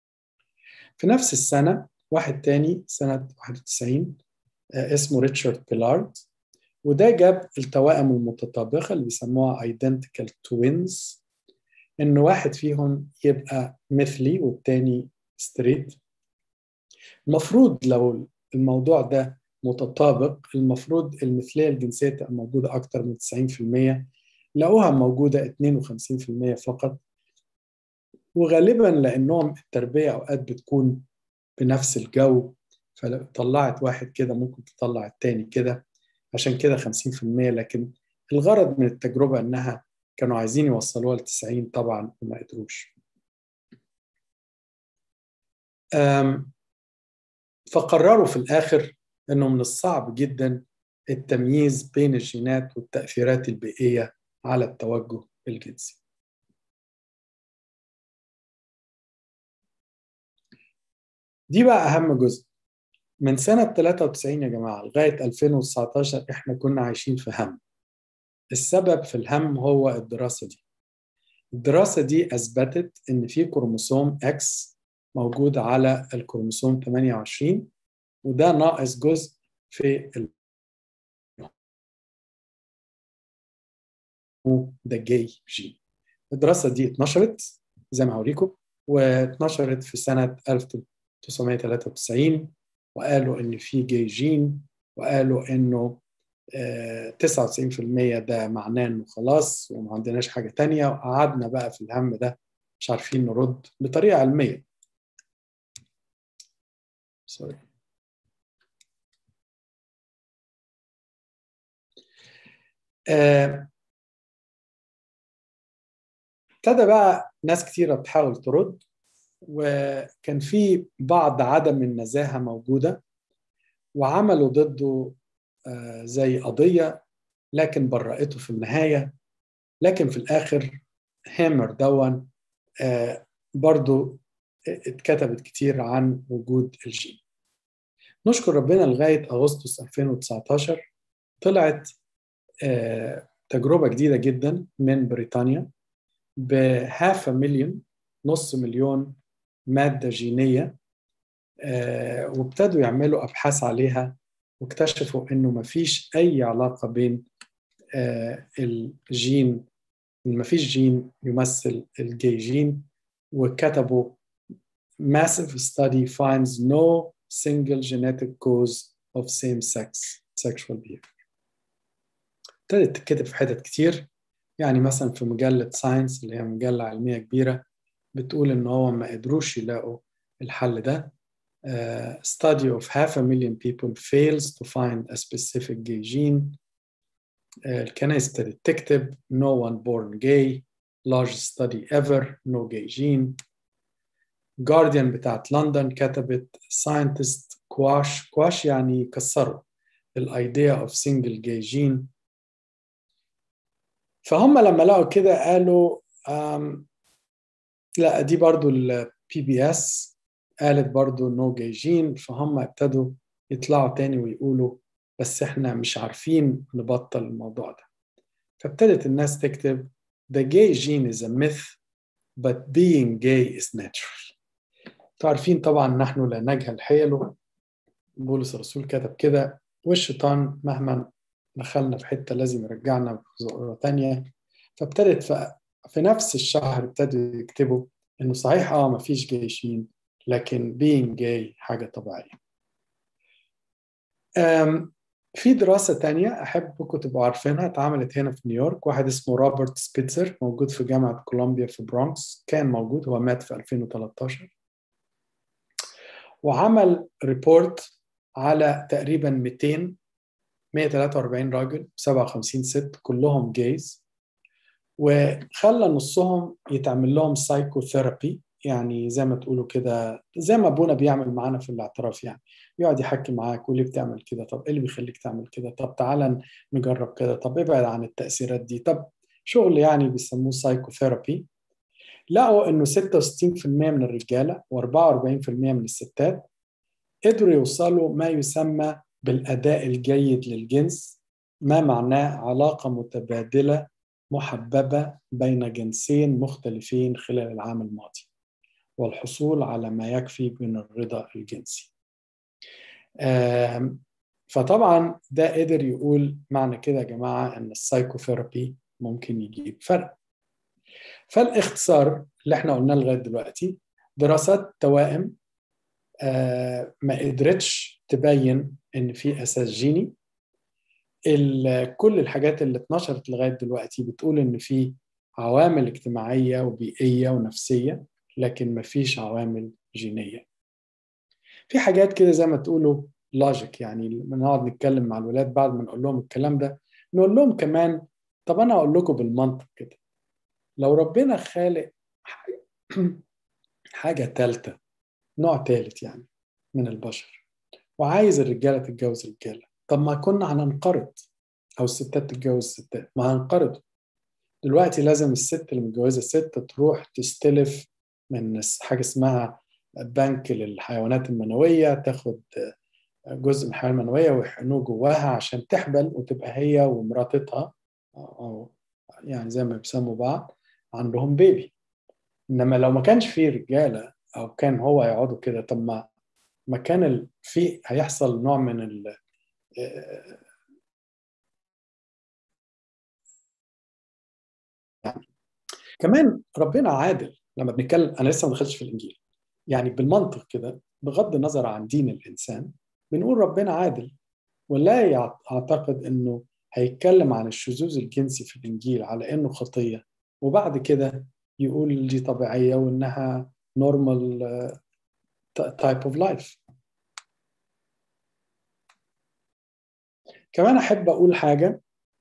في نفس السنه واحد تاني سنه 91 اسمه ريتشارد بيلارد وده جاب التوائم المتطابقه اللي بيسموها identical twins ان واحد فيهم يبقى مثلي والتاني ستريت المفروض لو الموضوع ده متطابق المفروض المثلية الجنسية تبقى موجودة أكتر من 90% لقوها موجودة 52% فقط وغالبا لأنهم التربية أوقات بتكون بنفس الجو فطلعت واحد كده ممكن تطلع التاني كده عشان كده 50% لكن الغرض من التجربة إنها كانوا عايزين يوصلوها ل 90 طبعا وما قدروش فقرروا في الآخر أنه من الصعب جدا التمييز بين الجينات والتأثيرات البيئية على التوجه الجنسي دي بقى أهم جزء من سنة 93 يا جماعة لغاية 2019 إحنا كنا عايشين في هم السبب في الهم هو الدراسة دي الدراسة دي أثبتت إن في كروموسوم X موجود على الكروموسوم 28 وده ناقص جزء في ال... ده جاي جين الدراسة دي اتنشرت زي ما هوريكم واتنشرت في سنة 1993 وقالوا إن في جاي جين وقالوا إنه 99% ده معناه إنه خلاص وما عندناش حاجة تانية وقعدنا بقى في الهم ده مش عارفين نرد بطريقة علمية سوري ابتدى بقى ناس كتيرة بتحاول ترد وكان في بعض عدم النزاهة موجودة وعملوا ضده زي قضية لكن برأته في النهاية لكن في الآخر هامر دون آه، برضو اتكتبت كتير عن وجود الجين نشكر ربنا لغاية أغسطس 2019 طلعت آه، تجربة جديدة جدا من بريطانيا بهاف مليون نص مليون مادة جينية آه، وابتدوا يعملوا أبحاث عليها واكتشفوا إنه مفيش أي علاقة بين آه، الجين مفيش جين يمثل الجي جين وكتبوا massive study finds no single genetic cause of same-sex sexual behavior. ابتدت تتكتب في حتت كتير يعني مثلا في مجلة ساينس اللي هي مجلة علمية كبيرة بتقول إن هو ما قدروش يلاقوا الحل ده. Uh, study of half a million people fails to find a specific gay gene. Uh, الكنائس ابتدت تكتب no one born gay largest study ever no gay gene. جارديان بتاعت لندن كتبت scientist quash quash يعني كسروا الايديا of single gay gene فهم لما لقوا كده قالوا um, لا دي برضو البي بي اس قالت برضو نو جاي جين فهم ابتدوا يطلعوا تاني ويقولوا بس احنا مش عارفين نبطل الموضوع ده فابتدت الناس تكتب the gay gene is a myth but being gay is natural عارفين طبعا نحن لا نجهل حيله بولس الرسول كتب كده والشيطان مهما دخلنا في حتة لازم يرجعنا بخطوة تانية فابتدت في نفس الشهر ابتدوا يكتبوا انه صحيح اه ما فيش جيشين لكن being gay حاجة طبيعية في دراسة تانية أحبكم تبقوا عارفينها اتعملت هنا في نيويورك واحد اسمه روبرت سبيتزر موجود في جامعة كولومبيا في برونكس كان موجود هو مات في 2013 وعمل ريبورت على تقريبا 200 143 راجل 57 ست كلهم جايز وخلى نصهم يتعمل لهم سايكوثيرابي يعني زي ما تقولوا كده زي ما ابونا بيعمل معانا في الاعتراف يعني يقعد يحكي معاك وليه بتعمل كده طب ايه اللي بيخليك تعمل كده طب تعالى نجرب كده طب ابعد عن التاثيرات دي طب شغل يعني بيسموه سايكوثيرابي لقوا انه 66% من الرجاله و44% من الستات قدروا يوصلوا ما يسمى بالاداء الجيد للجنس ما معناه علاقه متبادله محببه بين جنسين مختلفين خلال العام الماضي والحصول على ما يكفي من الرضا الجنسي فطبعا ده قدر يقول معنى كده يا جماعه ان السايكوثيرابي ممكن يجيب فرق فالاختصار اللي احنا قلناه لغايه دلوقتي دراسات توائم ما قدرتش تبين ان في اساس جيني كل الحاجات اللي اتنشرت لغايه دلوقتي بتقول ان في عوامل اجتماعيه وبيئيه ونفسيه لكن ما فيش عوامل جينيه في حاجات كده زي ما تقولوا لوجيك يعني لما نقعد نتكلم مع الولاد بعد ما نقول لهم الكلام ده نقول لهم كمان طب انا اقول لكم بالمنطق كده لو ربنا خالق حاجه ثالثه نوع ثالث يعني من البشر وعايز الرجاله تتجوز رجاله طب ما كنا هننقرض او الستات تتجوز ستات ما هنقرضوا دلوقتي لازم الست اللي متجوزه ست تروح تستلف من حاجه اسمها بنك للحيوانات المنويه تاخد جزء من الحيوانات المنويه ويحقنوه جواها عشان تحبل وتبقى هي ومراتتها او يعني زي ما بيسموا بعض عندهم بيبي انما لو ما كانش فيه رجاله او كان هو يقعدوا كده طب ما ما كان في هيحصل نوع من ال يعني كمان ربنا عادل لما بنتكلم انا لسه ما دخلتش في الانجيل يعني بالمنطق كده بغض النظر عن دين الانسان بنقول ربنا عادل ولا اعتقد انه هيتكلم عن الشذوذ الجنسي في الانجيل على انه خطيه وبعد كده يقول دي طبيعيه وانها normal type of life كمان احب اقول حاجه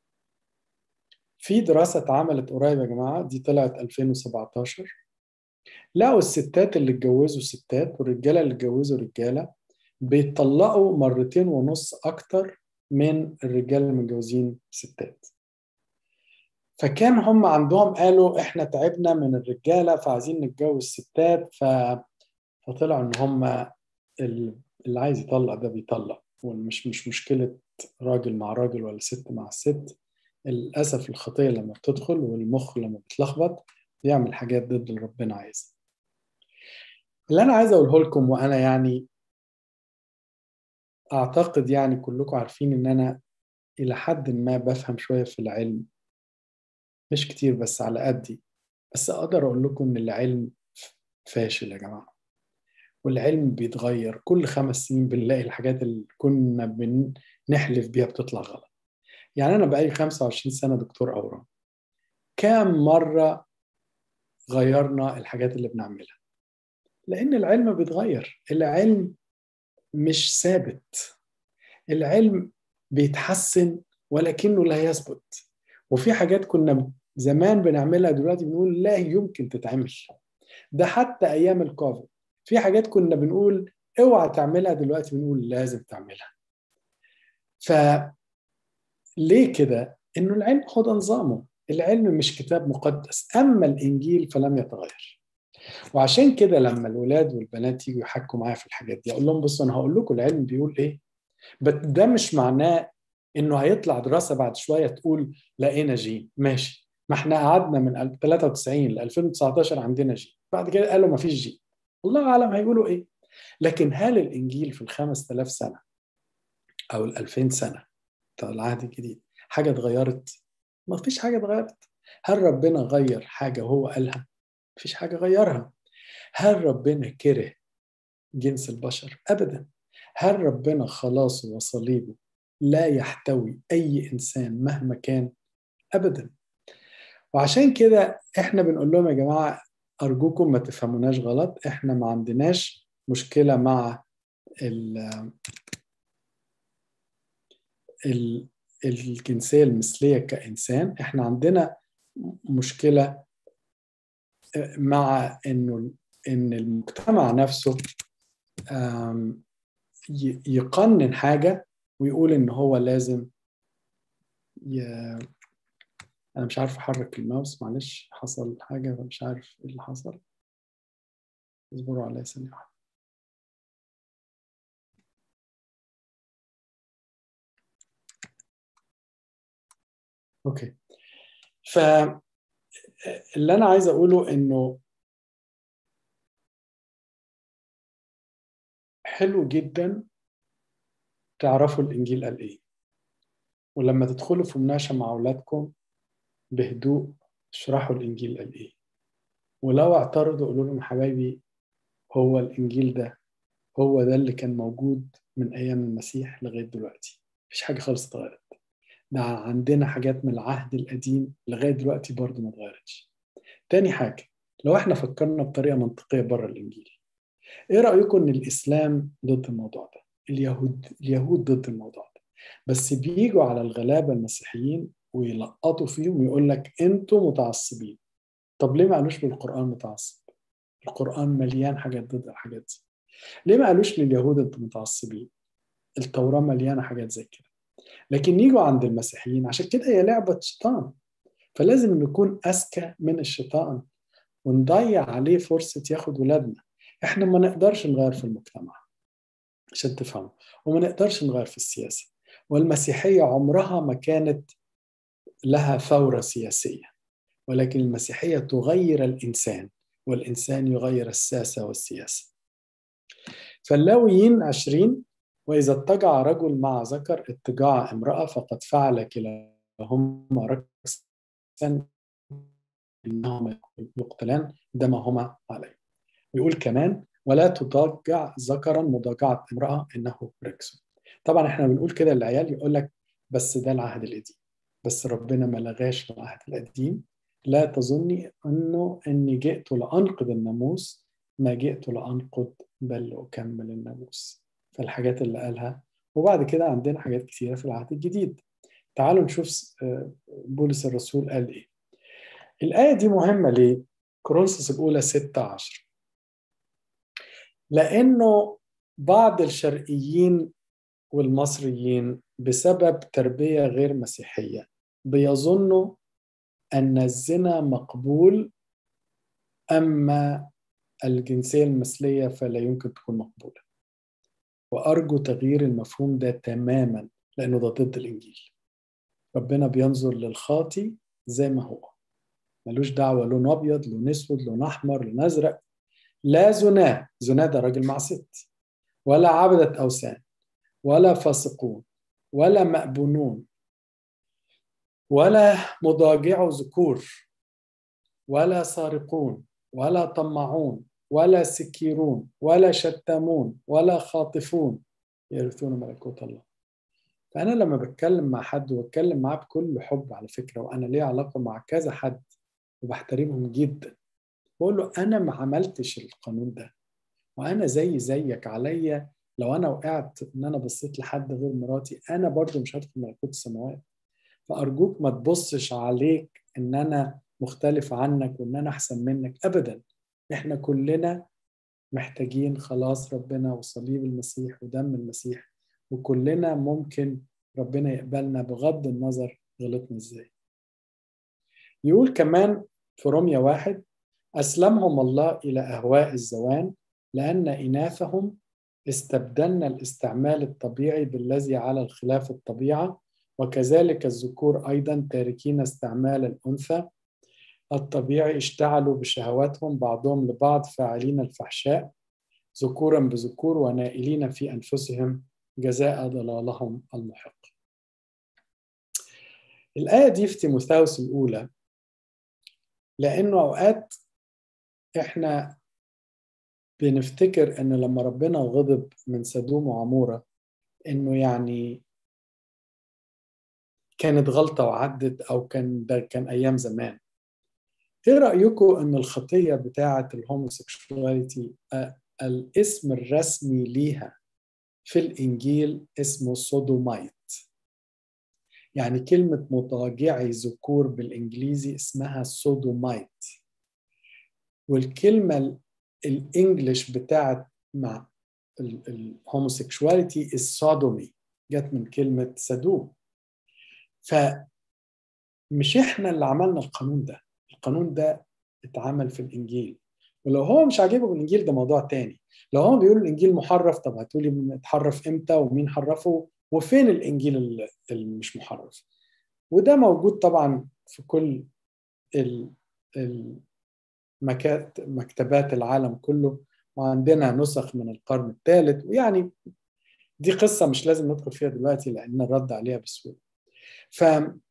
في دراسه اتعملت قريب يا جماعه دي طلعت 2017 لقوا الستات اللي اتجوزوا ستات والرجاله اللي اتجوزوا رجاله بيطلقوا مرتين ونص اكتر من الرجاله اللي متجوزين ستات فكان هم عندهم قالوا احنا تعبنا من الرجاله فعايزين نتجوز ستات ف... فطلع ان هم ال- اللي عايز يطلق ده بيطلق ومش مش مشكله راجل مع راجل ولا ست مع ست للاسف الخطيه لما بتدخل والمخ لما بيتلخبط بيعمل حاجات ضد اللي ربنا عايزها اللي انا عايز اقوله لكم وانا يعني اعتقد يعني كلكم عارفين ان انا الى حد ما بفهم شويه في العلم مش كتير بس على قدي بس اقدر اقول لكم ان العلم فاشل يا جماعه والعلم بيتغير كل خمس سنين بنلاقي الحاجات اللي كنا بنحلف بيها بتطلع غلط يعني انا بقالي 25 سنه دكتور اورام كام مره غيرنا الحاجات اللي بنعملها لان العلم بيتغير العلم مش ثابت العلم بيتحسن ولكنه لا يثبت وفي حاجات كنا زمان بنعملها دلوقتي بنقول لا يمكن تتعمل ده حتى ايام الكوفيد في حاجات كنا بنقول اوعى تعملها دلوقتي بنقول لازم تعملها ف ليه كده انه العلم هو ده نظامه العلم مش كتاب مقدس اما الانجيل فلم يتغير وعشان كده لما الولاد والبنات يجوا يحكوا معايا في الحاجات دي اقول لهم بصوا انا هقول لكم العلم بيقول ايه بس ده مش معناه انه هيطلع دراسه بعد شويه تقول لقينا جين ماشي ما احنا قعدنا من 93 ل 2019 عندنا جين بعد كده قالوا ما فيش جين الله اعلم هيقولوا ايه لكن هل الانجيل في ال 5000 سنه او ال 2000 سنه بتاع العهد الجديد حاجه اتغيرت ما فيش حاجه اتغيرت هل ربنا غير حاجه وهو قالها ما فيش حاجه غيرها هل ربنا كره جنس البشر ابدا هل ربنا خلاصه وصليبه لا يحتوي اي انسان مهما كان ابدا وعشان كده احنا بنقول لهم يا جماعه ارجوكم ما تفهموناش غلط احنا ما عندناش مشكله مع ال ال الجنسيه المثليه كانسان احنا عندنا مشكله مع انه ان المجتمع نفسه يقنن حاجه ويقول ان هو لازم ي... انا مش عارف احرك الماوس معلش حصل حاجه فمش عارف ايه اللي حصل اصبروا عليا ثانيه واحده اوكي ف اللي انا عايز اقوله انه حلو جدا تعرفوا الانجيل قال ايه ولما تدخلوا في مناقشه مع اولادكم بهدوء اشرحوا الانجيل قال ايه ولو اعترضوا قولوا لهم حبايبي هو الانجيل ده هو ده اللي كان موجود من ايام المسيح لغايه دلوقتي مفيش حاجه خالص اتغيرت ده عندنا حاجات من العهد القديم لغايه دلوقتي برضه ما اتغيرتش تاني حاجه لو احنا فكرنا بطريقه منطقيه بره الانجيل ايه رايكم ان الاسلام ضد الموضوع ده اليهود اليهود ضد الموضوع ده بس بيجوا على الغلابه المسيحيين ويلقطوا فيهم ويقول لك انتوا متعصبين طب ليه ما قالوش للقران متعصب القران مليان حاجات ضد الحاجات دي ليه ما قالوش لليهود انتوا متعصبين التوراه مليانه حاجات زي كده لكن يجوا عند المسيحيين عشان كده هي لعبه شيطان فلازم نكون اذكى من الشيطان ونضيع عليه فرصه ياخد ولادنا احنا ما نقدرش نغير في المجتمع عشان تفهموا وما نقدرش نغير في السياسه والمسيحيه عمرها ما كانت لها ثوره سياسيه ولكن المسيحيه تغير الانسان والانسان يغير الساسه والسياسه فاللاويين 20 وإذا اضطجع رجل مع ذكر اضطجاع امرأة فقد فعل كلاهما ركسا إنهما يقتلان دمهما عليه ويقول كمان ولا تضاجع ذكرا مضاجعة امرأة إنه ركس طبعا احنا بنقول كده للعيال يقول لك بس ده العهد القديم بس ربنا ما لغاش العهد القديم لا تظني انه اني جئت لانقض الناموس ما جئت لانقض بل لاكمل الناموس فالحاجات اللي قالها وبعد كده عندنا حاجات كثيرة في العهد الجديد تعالوا نشوف بولس الرسول قال إيه الآية دي مهمة ليه؟ كورنثوس الأولى 16 لأنه بعض الشرقيين والمصريين بسبب تربية غير مسيحية بيظنوا أن الزنا مقبول أما الجنسية المثلية فلا يمكن تكون مقبولة وأرجو تغيير المفهوم ده تماما لأنه ده ضد الإنجيل ربنا بينظر للخاطي زي ما هو ملوش دعوة لون أبيض لون أسود لون أحمر لون أزرق لا زنا زنا ده راجل مع ست ولا عبدة أوثان ولا فاسقون ولا مأبونون ولا مضاجع ذكور ولا سارقون ولا طمعون ولا سكيرون ولا شتامون ولا خاطفون يرثون ملكوت الله فأنا لما بتكلم مع حد وبتكلم معاه بكل حب على فكرة وأنا ليه علاقة مع كذا حد وبحترمهم جدا بقول له أنا ما عملتش القانون ده وأنا زي زيك عليا لو أنا وقعت إن أنا بصيت لحد غير مراتي أنا برضو مش هدخل ملكوت السماوات فأرجوك ما تبصش عليك إن أنا مختلف عنك وإن أنا أحسن منك أبدا إحنا كلنا محتاجين خلاص ربنا وصليب المسيح ودم المسيح وكلنا ممكن ربنا يقبلنا بغض النظر غلطنا ازاي يقول كمان في روميا واحد أسلمهم الله إلى أهواء الزوان لأن إناثهم استبدلنا الاستعمال الطبيعي بالذي على الخلاف الطبيعة وكذلك الذكور أيضا تاركين استعمال الأنثى الطبيعي اشتعلوا بشهواتهم بعضهم لبعض فاعلين الفحشاء ذكورا بذكور ونائلين في أنفسهم جزاء ضلالهم المحق الآية دي في تيموثاوس الأولى لأنه أوقات إحنا بنفتكر إن لما ربنا غضب من سدوم وعمورة إنه يعني كانت غلطة وعدت أو كان ده كان أيام زمان إيه رأيكم إن الخطية بتاعة الهوموسيكشواليتي الاسم الرسمي ليها في الإنجيل اسمه سودومايت يعني كلمة مضاجعي ذكور بالإنجليزي اسمها سودومايت والكلمة الإنجليش بتاعت مع الهوموسيكشواليتي السودومي جت من كلمة سدوم فمش إحنا اللي عملنا القانون ده القانون ده اتعمل في الإنجيل ولو هو مش عاجبه الإنجيل ده موضوع تاني لو هم بيقولوا الانجيل محرف طب هتقولي اتحرف امتى ومين حرفه وفين الانجيل اللي مش محرف وده موجود طبعا في كل مكتبات العالم كله وعندنا نسخ من القرن الثالث ويعني دي قصة مش لازم ندخل فيها دلوقتي لأن الرد عليها بسهولة ف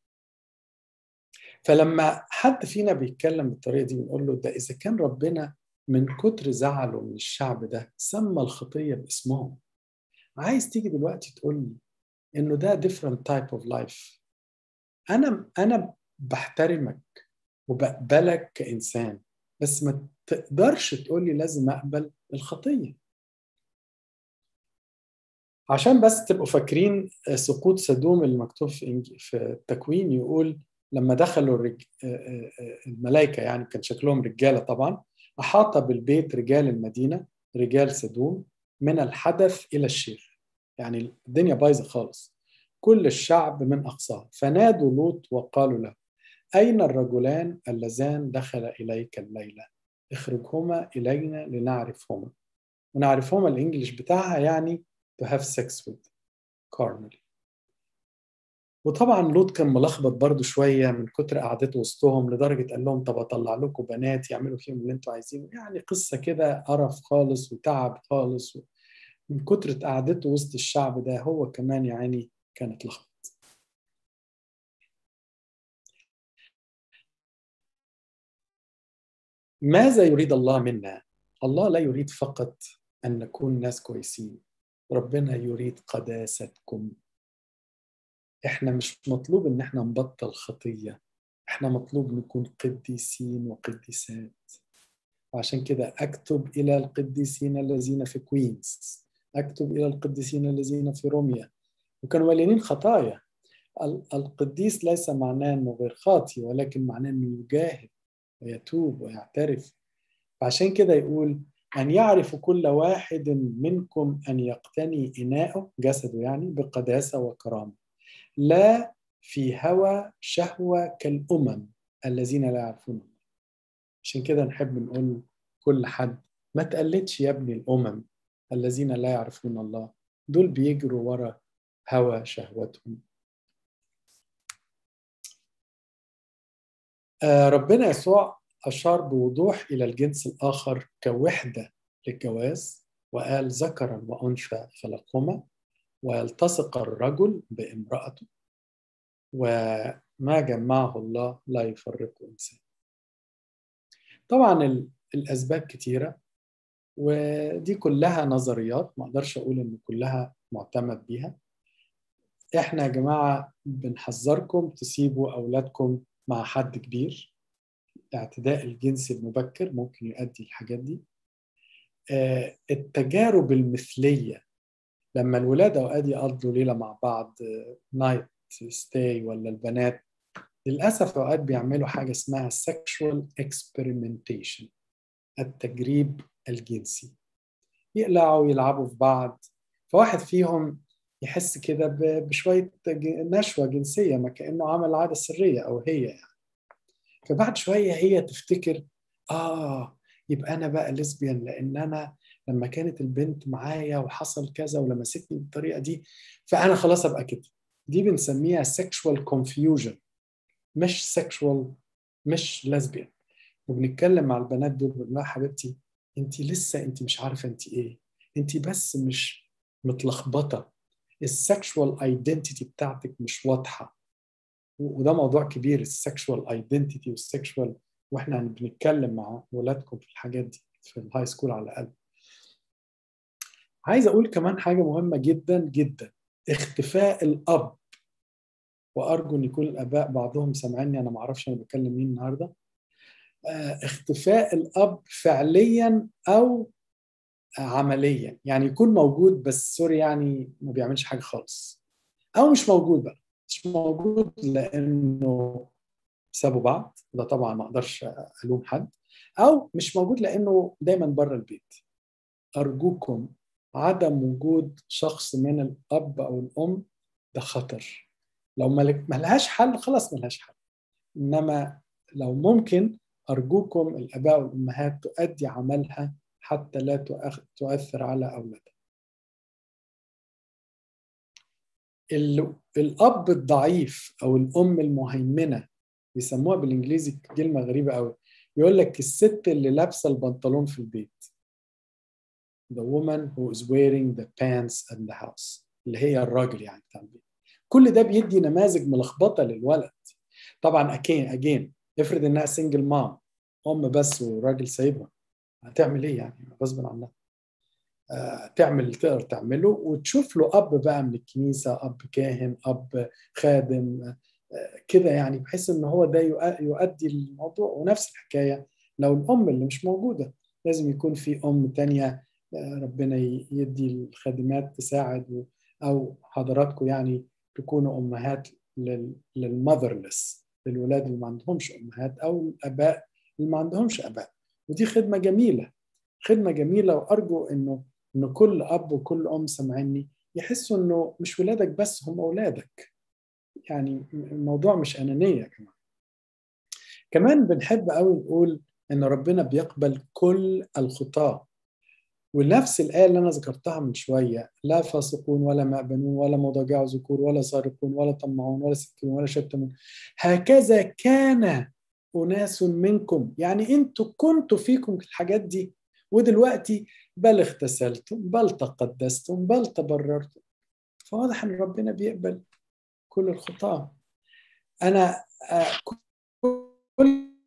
فلما حد فينا بيتكلم بالطريقة دي بنقول له ده إذا كان ربنا من كتر زعله من الشعب ده سمى الخطية باسمهم عايز تيجي دلوقتي تقول لي انه ده different type of life انا انا بحترمك وبقبلك كانسان بس ما تقدرش تقول لي لازم اقبل الخطيه عشان بس تبقوا فاكرين سقوط سدوم المكتوب في في التكوين يقول لما دخلوا الرج... الملائكه يعني كان شكلهم رجاله طبعا أحاط بالبيت رجال المدينة رجال سدوم من الحدث إلى الشيخ يعني الدنيا بايظة خالص كل الشعب من أقصاه فنادوا لوط وقالوا له أين الرجلان اللذان دخل إليك الليلة اخرجهما إلينا لنعرفهما ونعرفهما الإنجليش بتاعها يعني to have sex with carnally وطبعا لوط كان ملخبط برضو شويه من كتر قعدته وسطهم لدرجه قال لهم طب اطلع لكم بنات يعملوا فيهم اللي انتوا عايزينه يعني قصه كده قرف خالص وتعب خالص من كتر قعدته وسط الشعب ده هو كمان يعني كان اتلخبط ماذا يريد الله منا؟ الله لا يريد فقط أن نكون ناس كويسين ربنا يريد قداستكم احنا مش مطلوب ان احنا نبطل خطية احنا مطلوب نكون قديسين وقديسات وعشان كده اكتب الى القديسين الذين في كوينز اكتب الى القديسين الذين في روميا وكانوا مليانين خطايا القديس ليس معناه انه غير خاطي ولكن معناه انه يجاهد ويتوب ويعترف فعشان كده يقول أن يعرف كل واحد منكم أن يقتني إناءه جسده يعني بقداسة وكرامة لا في هوى شهوة كالأمم الذين لا يعرفون الله عشان كده نحب نقول كل حد ما تقلدش يا ابني الأمم الذين لا يعرفون الله دول بيجروا ورا هوى شهوتهم آه ربنا يسوع أشار بوضوح إلى الجنس الآخر كوحدة للجواز وقال ذكرا وأنثى خلقهما ويلتصق الرجل بامرأته وما جمعه الله لا يفرقه إنسان طبعا الأسباب كتيرة ودي كلها نظريات ما أقدرش أقول إن كلها معتمد بيها إحنا يا جماعة بنحذركم تسيبوا أولادكم مع حد كبير الاعتداء الجنسي المبكر ممكن يؤدي الحاجات دي التجارب المثلية لما الولاد أوقات يقضوا ليلة مع بعض نايت ستاي ولا البنات للأسف أوقات بيعملوا حاجة اسمها sexual experimentation التجريب الجنسي يقلعوا يلعبوا في بعض فواحد فيهم يحس كده بشوية نشوة جنسية ما كأنه عمل عادة سرية أو هي يعني فبعد شوية هي تفتكر آه يبقى أنا بقى ليسبيان لأن أنا لما كانت البنت معايا وحصل كذا ولمستني بالطريقة دي فأنا خلاص أبقى كده دي بنسميها sexual confusion مش sexual مش lesbian وبنتكلم مع البنات دول بنقول لها حبيبتي انت لسه انت مش عارفه انت ايه انت بس مش متلخبطه السكشوال ايدنتيتي بتاعتك مش واضحه وده موضوع كبير السكشوال ايدنتيتي والسكشوال واحنا بنتكلم مع ولادكم في الحاجات دي في الهاي سكول على الاقل عايز اقول كمان حاجه مهمه جدا جدا اختفاء الاب وارجو ان يكون الاباء بعضهم سامعيني انا ما اعرفش انا بكلم مين النهارده اختفاء الاب فعليا او عمليا يعني يكون موجود بس سوري يعني ما بيعملش حاجه خالص او مش موجود بقى مش موجود لانه سابوا بعض ده طبعا ما اقدرش الوم حد او مش موجود لانه دايما بره البيت ارجوكم عدم وجود شخص من الاب او الام ده خطر لو ملهاش حل خلاص ملهاش حل انما لو ممكن ارجوكم الاباء والامهات تؤدي عملها حتى لا تؤثر على اولادها الاب الضعيف او الام المهيمنه بيسموها بالانجليزي كلمه غريبه قوي يقول لك الست اللي لابسه البنطلون في البيت the woman who is wearing the pants in the house اللي هي الراجل يعني بتاع البيت كل ده بيدي نماذج ملخبطه للولد طبعا اجين اجين افرض انها سنجل مام ام بس وراجل سايبها هتعمل ايه يعني غصب عنها آه تعمل اللي تقدر تعمله وتشوف له اب بقى من الكنيسه اب كاهن اب خادم آه كده يعني بحيث ان هو ده يؤدي الموضوع ونفس الحكايه لو الام اللي مش موجوده لازم يكون في ام تانية آه ربنا يدي الخادمات تساعد او حضراتكم يعني تكونوا امهات للمذرلس للولاد اللي ما عندهمش امهات او الاباء اللي ما عندهمش اباء ودي خدمه جميله خدمه جميله وارجو انه ان كل اب وكل ام سامعيني يحسوا انه مش ولادك بس هم اولادك يعني الموضوع مش انانيه كمان كمان بنحب قوي نقول ان ربنا بيقبل كل الخطاه ونفس الآية اللي أنا ذكرتها من شوية لا فاسقون ولا مأبنون ولا مضاجع ذكور ولا سارقون ولا طمعون ولا سكرون ولا شتمون هكذا كان أناس منكم يعني أنتوا كنتوا فيكم الحاجات دي ودلوقتي بل اغتسلتم بل تقدستم بل تبررتم فواضح أن ربنا بيقبل كل الخطاة أنا كل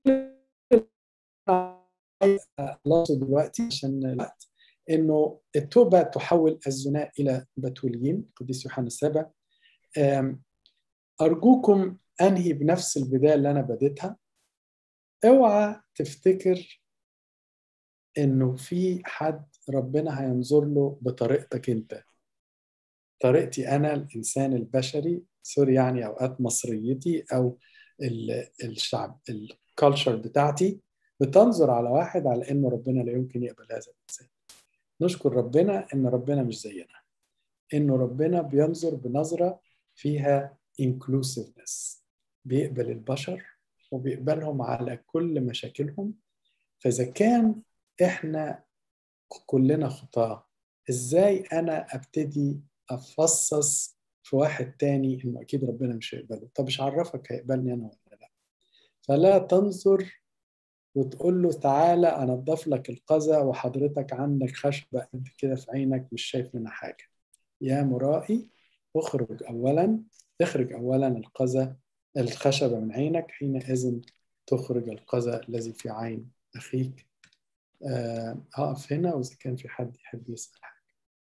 خلاص دلوقتي عشان الوقت انه التوبه تحول الزنا الى بتوليين قديس يوحنا السابع ارجوكم انهي بنفس البدايه اللي انا بديتها اوعى تفتكر انه في حد ربنا هينظر له بطريقتك انت طريقتي انا الانسان البشري سوري يعني اوقات مصريتي او الشعب الكالتشر بتاعتي بتنظر على واحد على انه ربنا لا يمكن يقبل هذا الانسان نشكر ربنا ان ربنا مش زينا انه ربنا بينظر بنظره فيها inclusiveness بيقبل البشر وبيقبلهم على كل مشاكلهم فإذا كان إحنا كلنا خطاة إزاي أنا أبتدي أفصص في واحد تاني إنه أكيد ربنا مش هيقبله طب مش عرفك هيقبلني أنا ولا لا فلا تنظر وتقول له تعالى أنضف لك القذى وحضرتك عندك خشبة قد كده في عينك مش شايف منها حاجة يا مرائي اخرج أولا اخرج أولا القذى الخشبة من عينك حينئذ تخرج القذى الذي في عين أخيك آه، هقف هنا وإذا كان في حد يحب يسأل حاجة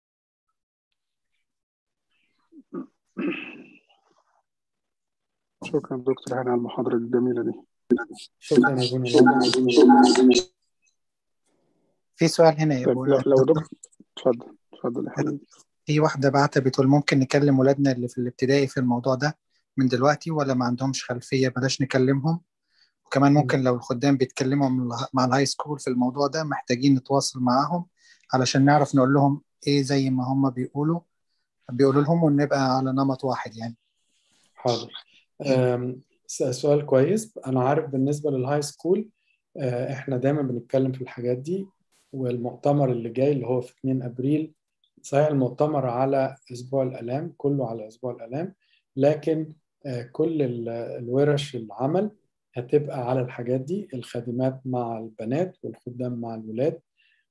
شكرا دكتور هنا على المحاضرة الجميلة دي شكرا يا بني في سؤال هنا يا طيب ابو لو لو دكتور اتفضل اتفضل يا حبيبي في واحدة بعتة بتقول ممكن نكلم ولادنا اللي في الابتدائي في الموضوع ده من دلوقتي ولا ما عندهمش خلفية بلاش نكلمهم وكمان ممكن لو الخدام بيتكلموا من اله- مع الهاي سكول في الموضوع ده محتاجين نتواصل معاهم علشان نعرف نقول لهم ايه زي ما هم بيقولوا بيقولوا لهم ونبقى على نمط واحد يعني حاضر أم، س- سؤال كويس أنا عارف بالنسبة للهاي سكول آه، إحنا دايما بنتكلم في الحاجات دي والمؤتمر اللي جاي اللي هو في 2 أبريل صحيح المؤتمر على أسبوع الآلام كله على أسبوع الآلام لكن آه، كل ال- الورش العمل هتبقى على الحاجات دي الخادمات مع البنات والخدام مع الولاد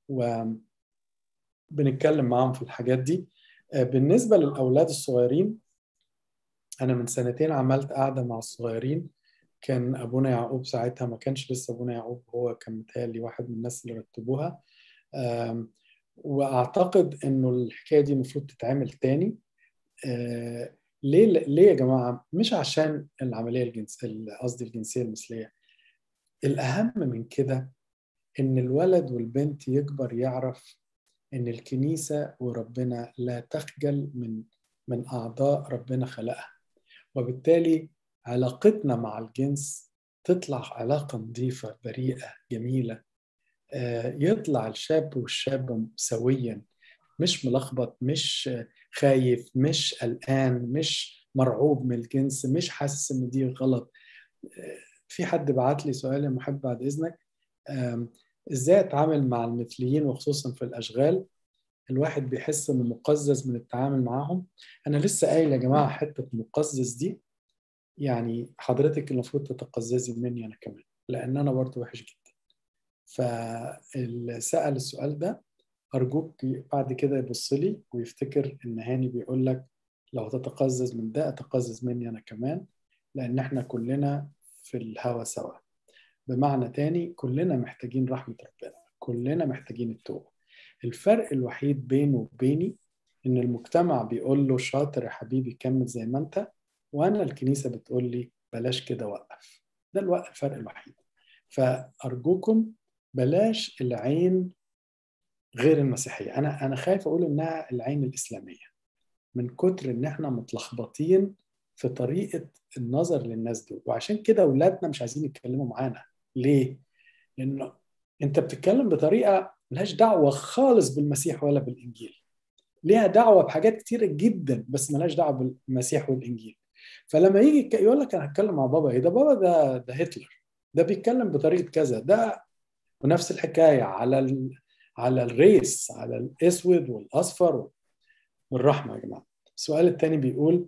وبنتكلم معاهم في الحاجات دي آه، بالنسبة للأولاد الصغيرين أنا من سنتين عملت قعدة مع الصغيرين كان أبونا يعقوب ساعتها ما كانش لسه أبونا يعقوب هو كان متهيألي واحد من الناس اللي رتبوها آم، وأعتقد إنه الحكاية دي المفروض تتعمل تاني آه، ليه ليه يا جماعة مش عشان العملية الجنس قصدي الجنسية المثلية الأهم من كده إن الولد والبنت يكبر يعرف إن الكنيسة وربنا لا تخجل من من أعضاء ربنا خلقها وبالتالي علاقتنا مع الجنس تطلع علاقة نظيفة بريئة جميلة آه، يطلع الشاب والشابة سويا مش ملخبط مش خايف مش قلقان مش مرعوب من الجنس مش حاسس ان دي غلط آه، في حد بعت لي سؤال يا محب بعد اذنك آم، ازاي اتعامل مع المثليين وخصوصا في الاشغال الواحد بيحس انه مقزز من التعامل معاهم انا لسه قايل يا جماعه حته مقزز دي يعني حضرتك المفروض تتقززي مني انا كمان لان انا برضه وحش جدا فاللي سال السؤال ده ارجوك بعد كده يبص لي ويفتكر ان هاني بيقول لك لو تتقزز من ده اتقزز مني انا كمان لان احنا كلنا في الهوى سوا بمعنى تاني كلنا محتاجين رحمه ربنا كلنا محتاجين التوبه الفرق الوحيد بينه وبيني ان المجتمع بيقول له شاطر يا حبيبي كمل زي ما انت وانا الكنيسه بتقول لي بلاش كده وقف ده الوقت الفرق الوحيد فارجوكم بلاش العين غير المسيحيه انا انا خايف اقول انها العين الاسلاميه من كتر ان احنا متلخبطين في طريقه النظر للناس دول وعشان كده اولادنا مش عايزين يتكلموا معانا ليه لانه انت بتتكلم بطريقه ملهاش دعوه خالص بالمسيح ولا بالانجيل ليها دعوه بحاجات كتيره جدا بس ملهاش دعوه بالمسيح والانجيل فلما يجي يك- يقول لك انا هتكلم مع بابا ايه ده بابا ده ده هتلر ده بيتكلم بطريقه كذا ده ونفس الحكايه على ال... على الريس على الاسود والاصفر والرحمه يا جماعه السؤال الثاني بيقول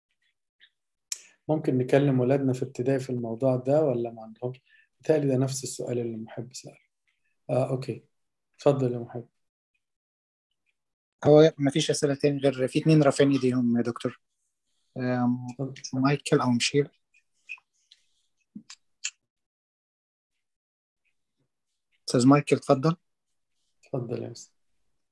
ممكن نكلم ولادنا في ابتدائي في الموضوع ده ولا ما عندهمش بالتالي ده نفس السؤال اللي محب سأله آه أوكي اتفضل يا محب هو ما فيش أسئلة تاني غير في اتنين رافعين ايديهم يا دكتور آم، مايكل أو مشير أستاذ مايكل اتفضل اتفضل يا أستاذ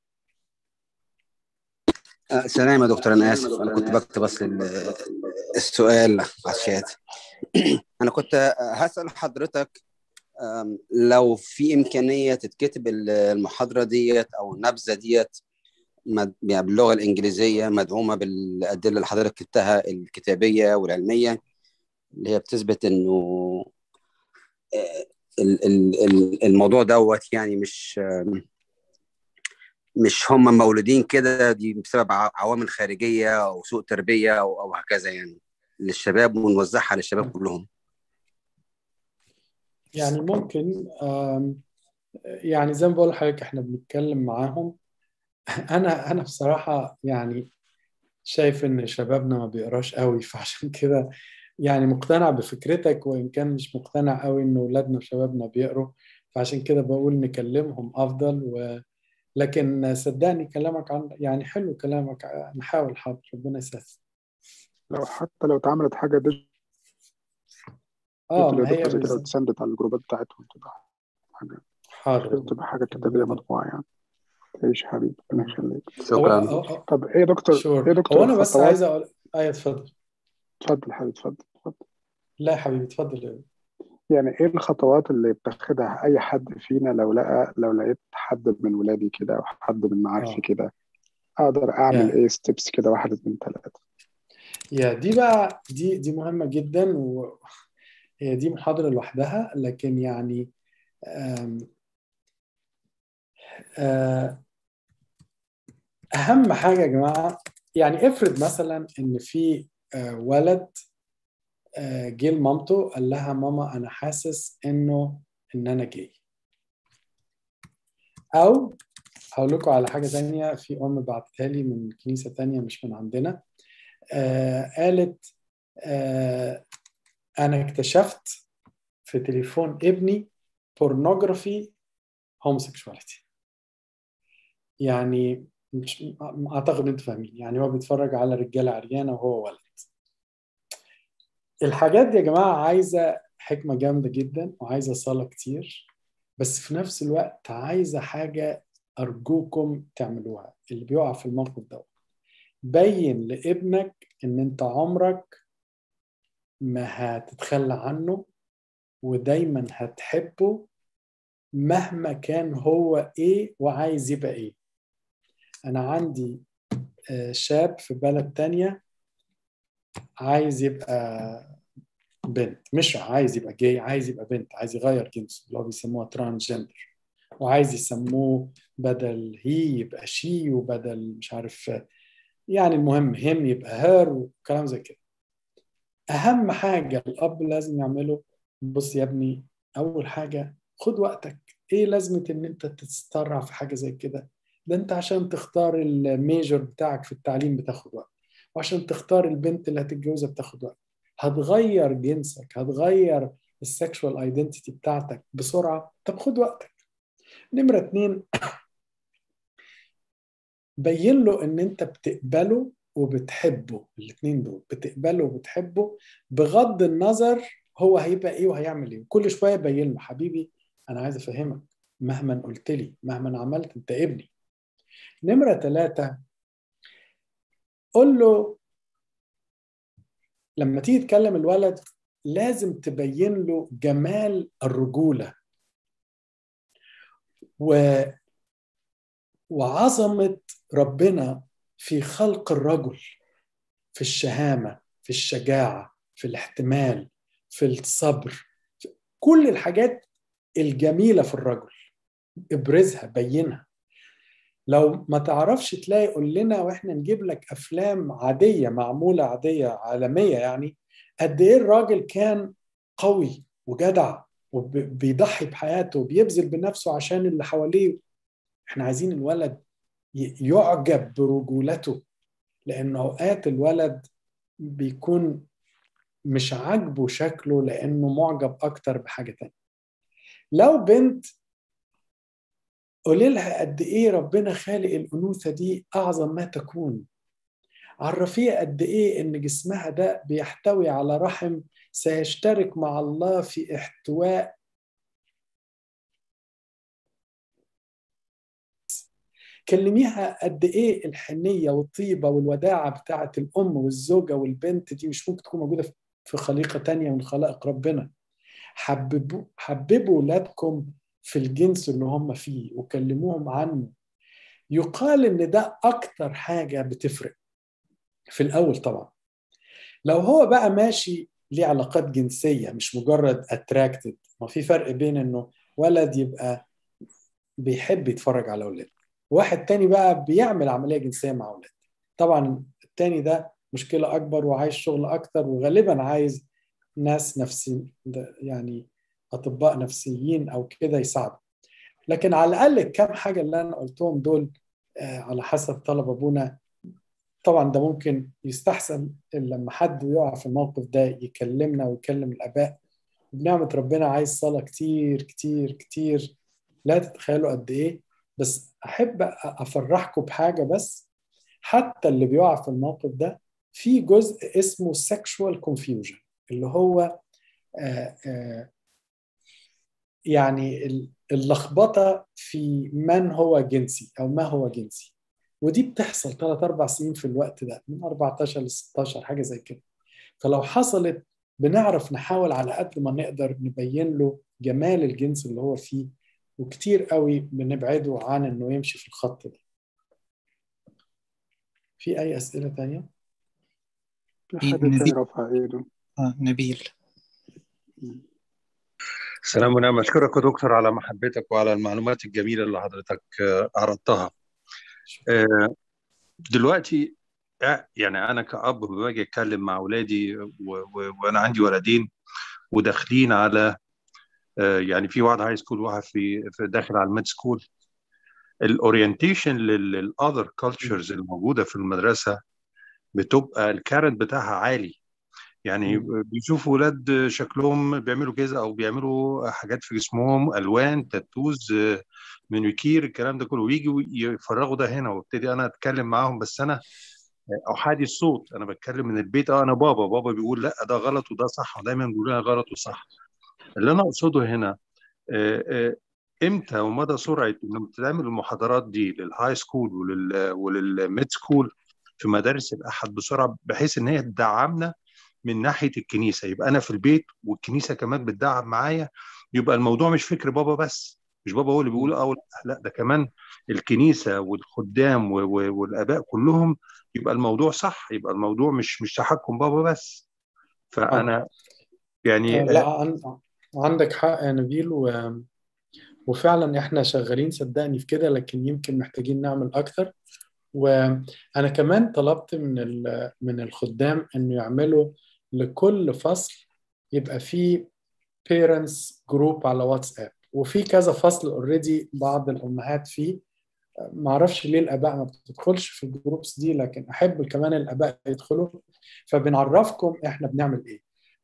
آه، سلام يا دكتور انا اسف انا كنت بكتب بس ال- السؤال على الشات انا كنت هسال حضرتك آم، لو في امكانيه تتكتب ال- المحاضره ديت او النبذه ديت مد- يعني باللغه الانجليزيه مدعومه بالادله اللي حضرتك كتبتها الكتابيه والعلميه اللي هي بتثبت انه آه، ال- ال- ال- الموضوع دوت يعني مش آم، مش هم مولودين كده دي بسبب ع- عوامل خارجيه او سوء تربيه او او هكذا يعني للشباب ونوزعها للشباب كلهم يعني ممكن آم، يعني زي ما بقول لحضرتك احنا بنتكلم معاهم انا انا بصراحه يعني شايف ان شبابنا ما بيقراش قوي فعشان كده يعني مقتنع بفكرتك وان كان مش مقتنع قوي ان اولادنا وشبابنا بيقروا فعشان كده بقول نكلمهم افضل و لكن صدقني كلامك عن يعني حلو كلامك نحاول حاضر ربنا يسهل لو حتى لو اتعملت حاجه ديجيتال اه يا ما هي دكتور زي كده بالظبط واتسندت على الجروبات بتاعتهم تبقى حاجه حاضر لازم تبقى حاجه كتابيه مطبوعه يعني تعيش حبيبي ربنا يخليك هو شكرا هو- طب ايه يا دكتور ايه شور يا هو دكتور انا بس الخطوات عايز اقول ايوه اتفضل اتفضل حبيبي اتفضل اتفضل لا يا حبيبي اتفضل يعني ايه الخطوات اللي بتاخدها اي حد فينا لو لقى لو لقيت حد من ولادي كده او حد من معارفي اه كده اقدر اعمل يا ايه ستيبس كده واحد اتنين تلاته يا دي بقى دي دي مهمة جدا وهي دي محاضرة لوحدها لكن يعني آم، آه، أهم حاجة يا جماعة يعني افرض مثلا إن في آه، ولد آه، جه لمامته قال لها ماما أنا حاسس إنه إن أنا جاي أو هقول لكم على حاجة تانية في أم بعتها لي من كنيسة تانية مش من عندنا آه، قالت آه، أنا اكتشفت في تليفون ابني بورنوجرافي هوموسيكشواليتي يعني مش اعتقد انتوا فاهمين يعني هو بيتفرج على رجاله عريانه وهو ولد الحاجات دي يا جماعه عايزه حكمه جامده جدا وعايزه صلاه كتير بس في نفس الوقت عايزه حاجه ارجوكم تعملوها اللي بيقع في الموقف ده بين لابنك ان انت عمرك ما هتتخلى عنه ودايما هتحبه مهما كان هو ايه وعايز يبقى ايه انا عندي آه، شاب في بلد تانية عايز يبقى بنت مش عايز يبقى جاي عايز يبقى بنت عايز يغير جنسه اللي هو بيسموها ترانسجندر وعايز يسموه بدل هي يبقى شي وبدل مش عارف يعني المهم هم يبقى هير وكلام زي كده اهم حاجه الاب لازم يعمله بص يا ابني اول حاجه خد وقتك ايه لازمه ان انت تتسرع في حاجه زي كده ده انت عشان تختار الميجر بتاعك في التعليم بتاخد وقت وعشان تختار البنت اللي هتتجوزها بتاخد وقت هتغير جنسك هتغير السكشوال ايدنتيتي بتاعتك بسرعه طب خد وقتك نمره اتنين بين له ان انت بتقبله وبتحبه الاثنين دول بتقبله وبتحبه بغض النظر هو هيبقى ايه وهيعمل ايه كل شويه بين له حبيبي انا عايز افهمك مهما قلت لي مهما عملت انت ابني نمره ثلاثة قول له لما تيجي تكلم الولد لازم تبين له جمال الرجولة و... وعظمة ربنا في خلق الرجل في الشهامة في الشجاعة في الاحتمال في الصبر في كل الحاجات الجميلة في الرجل ابرزها بينها لو ما تعرفش تلاقي قول لنا واحنا نجيب لك افلام عاديه معموله عاديه عالميه يعني قد ايه الراجل كان قوي وجدع وبيضحي بحياته وبيبذل بنفسه عشان اللي حواليه احنا عايزين الولد يعجب برجولته لان اوقات الولد بيكون مش عاجبه شكله لانه معجب اكتر بحاجه تانية لو بنت قولي لها قد ايه ربنا خالق الانوثه دي اعظم ما تكون عرفيه قد ايه ان جسمها ده بيحتوي على رحم سيشترك مع الله في احتواء كلميها قد ايه الحنيه والطيبه والوداعه بتاعه الام والزوجه والبنت دي مش ممكن تكون موجوده في خليقه تانية من خلائق ربنا حببوا حببوا ولادكم في الجنس اللي هم فيه وكلموهم عنه يقال ان ده اكتر حاجه بتفرق في الاول طبعا لو هو بقى ماشي ليه علاقات جنسيه مش مجرد اتراكتد ما في فرق بين انه ولد يبقى بيحب يتفرج على اولاد واحد تاني بقى بيعمل عمليه جنسيه مع اولاد طبعا التاني ده مشكله اكبر وعايز شغل اكتر وغالبا عايز ناس نفسي يعني اطباء نفسيين او كده يساعدوا لكن على الاقل الكام حاجه اللي انا قلتهم دول آه، على حسب طلب ابونا طبعا ده ممكن يستحسن لما حد يقع في الموقف ده يكلمنا ويكلم الاباء بنعمه ربنا عايز صلاه كتير كتير كتير لا تتخيلوا قد ايه بس احب افرحكم بحاجه بس حتى اللي بيقع في الموقف ده في جزء اسمه sexual confusion اللي هو آه، آه، يعني ال- اللخبطه في من هو جنسي او ما هو جنسي ودي بتحصل ثلاث اربع سنين في الوقت ده من 14 ل 16 حاجه زي كده فلو حصلت بنعرف نحاول على قد ما نقدر نبين له جمال الجنس اللي هو فيه وكتير قوي بنبعده عن انه يمشي في الخط ده في اي اسئله تانية في في حد تاني نبيل رفع ايده آه نبيل سلام ونعم أشكرك يا دكتور على محبتك وعلى المعلومات الجميلة اللي حضرتك آه، عرضتها آه، دلوقتي آه، يعني أنا كأب باجي أتكلم مع أولادي و- و- وأنا عندي ولدين وداخلين على آه، يعني في واحد هاي سكول وواحد في في داخل على الميد سكول الاورينتيشن للاذر كلتشرز الموجوده في المدرسه بتبقى الكارنت بتاعها عالي يعني بيشوفوا ولاد شكلهم بيعملوا كذا او بيعملوا حاجات في جسمهم الوان تاتوز مانيكير الكلام ده كله ويجوا يفرغوا ده هنا وابتدي انا اتكلم معاهم بس انا احادي الصوت انا بتكلم من البيت اه انا بابا بابا بيقول لا ده غلط وده صح ودايما بيقول لنا غلط وصح اللي انا اقصده هنا آه، آه، امتى ومدى سرعه لما بتتعمل المحاضرات دي للهاي سكول ولل وللميد سكول في مدارس الاحد بسرعه بحيث ان هي تدعمنا من ناحيه الكنيسه يبقى انا في البيت والكنيسه كمان بتدعم معايا يبقى الموضوع مش فكر بابا بس مش بابا هو اللي بيقول اه ولا لا ده كمان الكنيسه والخدام و- و- والاباء كلهم يبقى الموضوع صح يبقى الموضوع مش مش تحكم بابا بس فانا يعني آه، لا عن- عندك حق يا نبيل و... وفعلا احنا شغالين صدقني في كده لكن يمكن محتاجين نعمل اكتر وانا كمان طلبت من ال... من الخدام انه يعملوا لكل فصل يبقى فيه parents جروب على واتساب وفي كذا فصل اوريدي بعض الامهات فيه ما اعرفش ليه الاباء ما بتدخلش في الجروبس دي لكن احب كمان الاباء يدخلوا فبنعرفكم احنا بنعمل ايه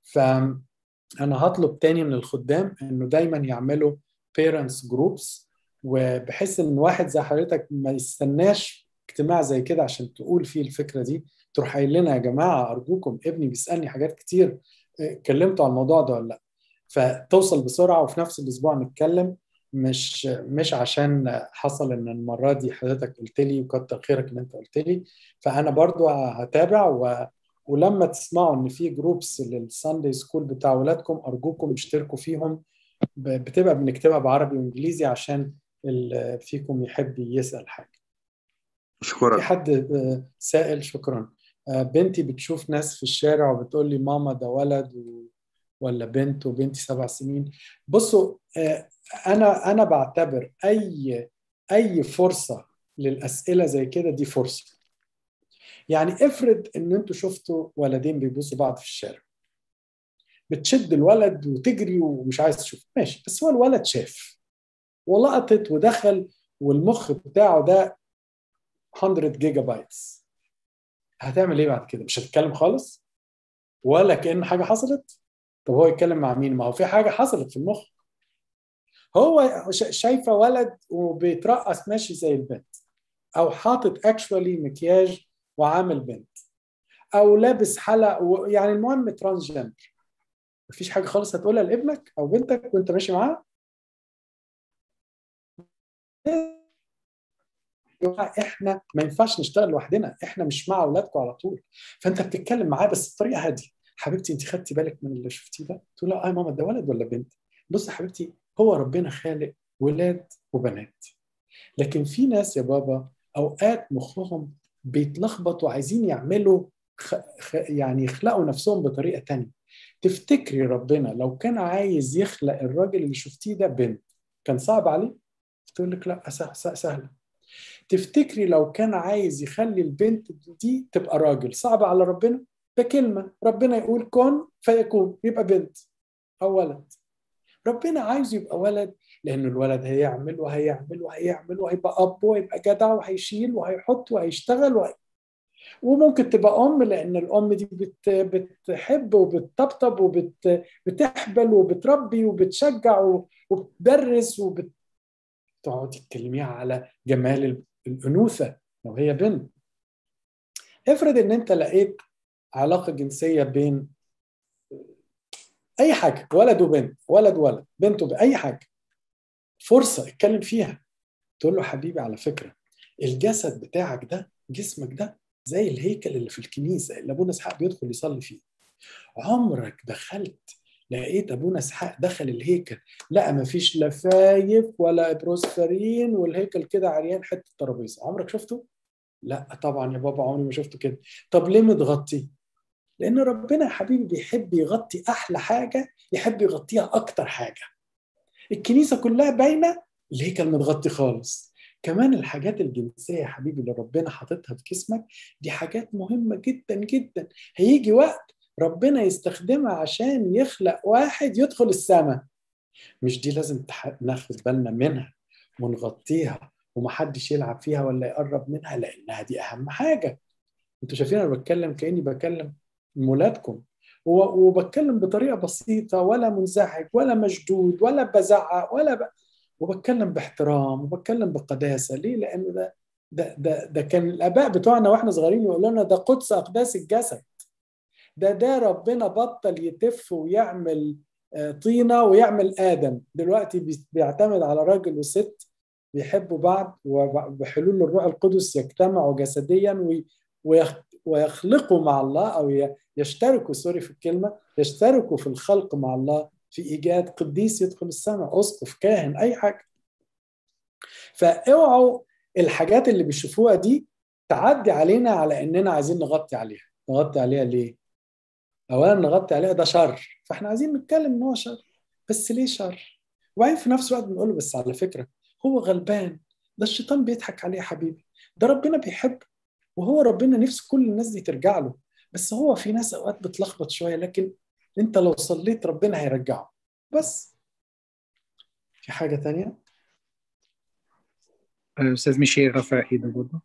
فانا هطلب تاني من الخدام انه دايما يعملوا parents جروبس وبحيث ان واحد زي حضرتك ما يستناش اجتماع زي كده عشان تقول فيه الفكره دي تروح قايل لنا يا جماعه ارجوكم ابني بيسالني حاجات كتير اتكلمتوا على الموضوع ده ولا لا فتوصل بسرعه وفي نفس الاسبوع نتكلم مش مش عشان حصل ان المره دي حضرتك قلت لي وكتر خيرك ان انت قلت لي فانا برضو هتابع و ولما تسمعوا ان في جروبس للساندي سكول بتاع اولادكم ارجوكم اشتركوا فيهم ب- بتبقى بنكتبها بعربي وانجليزي عشان اللي فيكم يحب يسال حاجه في اشكرك حد آه، سائل شكرا آه، بنتي بتشوف ناس في الشارع وبتقول لي ماما ده ولد و... ولا بنت وبنتي سبع سنين بصوا آه، انا انا بعتبر اي اي فرصه للاسئله زي كده دي فرصه يعني افرض ان انتوا شفتوا ولدين بيبوسوا بعض في الشارع بتشد الولد وتجري ومش عايز تشوف ماشي بس هو الولد شاف ولقطت ودخل والمخ بتاعه ده 100 جيجا بايتس هتعمل ايه بعد كده مش هتتكلم خالص ولا كأن حاجه حصلت طب هو يتكلم مع مين ما هو في حاجه حصلت في المخ هو ش- شايفه ولد وبيترقص ماشي زي البنت او حاطط اكشوالي مكياج وعامل بنت او لابس حلق و... يعني المهم ترانسجندر مفيش حاجه خالص هتقولها لابنك او بنتك وانت ماشي معاه يا جماعة احنا ما ينفعش نشتغل لوحدنا احنا مش مع اولادكم على طول فانت بتتكلم معاه بس بطريقه هاديه حبيبتي انت خدتي بالك من اللي شفتيه ده تقول لها اه يا ماما ده ولد ولا بنت بص يا حبيبتي هو ربنا خالق ولاد وبنات لكن في ناس يا بابا اوقات مخهم بيتلخبط وعايزين يعملوا خ... خ... يعني يخلقوا نفسهم بطريقه تانية تفتكري ربنا لو كان عايز يخلق الراجل اللي شفتيه ده بنت كان صعب عليه تقول لك لا سه- سه- سهله تفتكري لو كان عايز يخلي البنت دي تبقى راجل صعب على ربنا ده كلمه ربنا يقول كن فيكون يبقى بنت او ولد ربنا عايزه يبقى ولد لان الولد هيعمل وهيعمل وهيعمل وهيبقى اب وهيبقى جدع وهيشيل وهيحط وهيشتغل وهي... وممكن تبقى ام لان الام دي بت... بتحب وبتطبطب وبتحبل وبتربي وبتشجع وبتدرس وبت تقعدي تكلميها على جمال الانوثه لو هي بنت افرض ان انت لقيت علاقه جنسيه بين اي حاجه ولد وبنت ولد ولد بنت وبنت اي حاجه فرصه اتكلم فيها تقول له حبيبي على فكره الجسد بتاعك ده جسمك ده زي الهيكل اللي في الكنيسه اللي ابونا اسحاق بيدخل يصلي فيه عمرك دخلت لقيت ابونا اسحاق دخل الهيكل لقى ما فيش لفايف ولا بروسفرين والهيكل كده عريان حته ترابيزه عمرك شفته لا طبعا يا بابا عمري ما شفته كده طب ليه متغطي لان ربنا يا حبيبي بيحب يغطي احلى حاجه يحب يغطيها اكتر حاجه الكنيسه كلها باينه الهيكل متغطي خالص كمان الحاجات الجنسيه يا حبيبي اللي ربنا حاططها في جسمك دي حاجات مهمه جدا جدا هيجي وقت ربنا يستخدمها عشان يخلق واحد يدخل السماء مش دي لازم ناخد بالنا منها ونغطيها ومحدش يلعب فيها ولا يقرب منها لانها دي اهم حاجه انتوا شايفين انا بتكلم كاني بكلم مولادكم وبتكلم بطريقه بسيطه ولا منزعج ولا مشدود ولا بزعق ولا ب... وبتكلم باحترام وبتكلم بقداسه ليه؟ لان ده ده ده, ده كان الاباء بتوعنا واحنا صغيرين يقولوا لنا ده قدس اقداس الجسد ده ده ربنا بطل يتف ويعمل طينه ويعمل ادم دلوقتي بيعتمد على راجل وست بيحبوا بعض وبحلول الروح القدس يجتمعوا جسديا ويخلقوا مع الله او يشتركوا سوري في الكلمه يشتركوا في الخلق مع الله في ايجاد قديس يدخل السماء اسقف كاهن اي حاجه فاوعوا الحاجات اللي بيشوفوها دي تعدي علينا على اننا عايزين نغطي عليها نغطي عليها ليه اولا نغطي عليها ده شر فاحنا عايزين نتكلم ان هو شر بس ليه شر وبعدين في نفس الوقت بنقول له بس على فكره هو غلبان ده الشيطان بيضحك عليه يا حبيبي ده ربنا بيحبه وهو ربنا نفسه كل الناس دي ترجع له بس هو في ناس اوقات بتلخبط شويه لكن انت لو صليت ربنا هيرجعه بس في حاجه تانية استاذ ميشيل رفع ايده برضه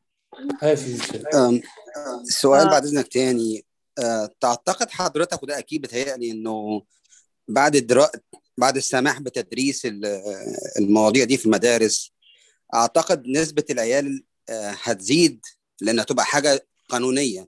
السؤال بعد اذنك تاني أه تعتقد حضرتك وده اكيد بتهيألي انه بعد الدرا... بعد السماح بتدريس المواضيع دي في المدارس اعتقد نسبه العيال هتزيد لانها تبقى حاجه قانونيه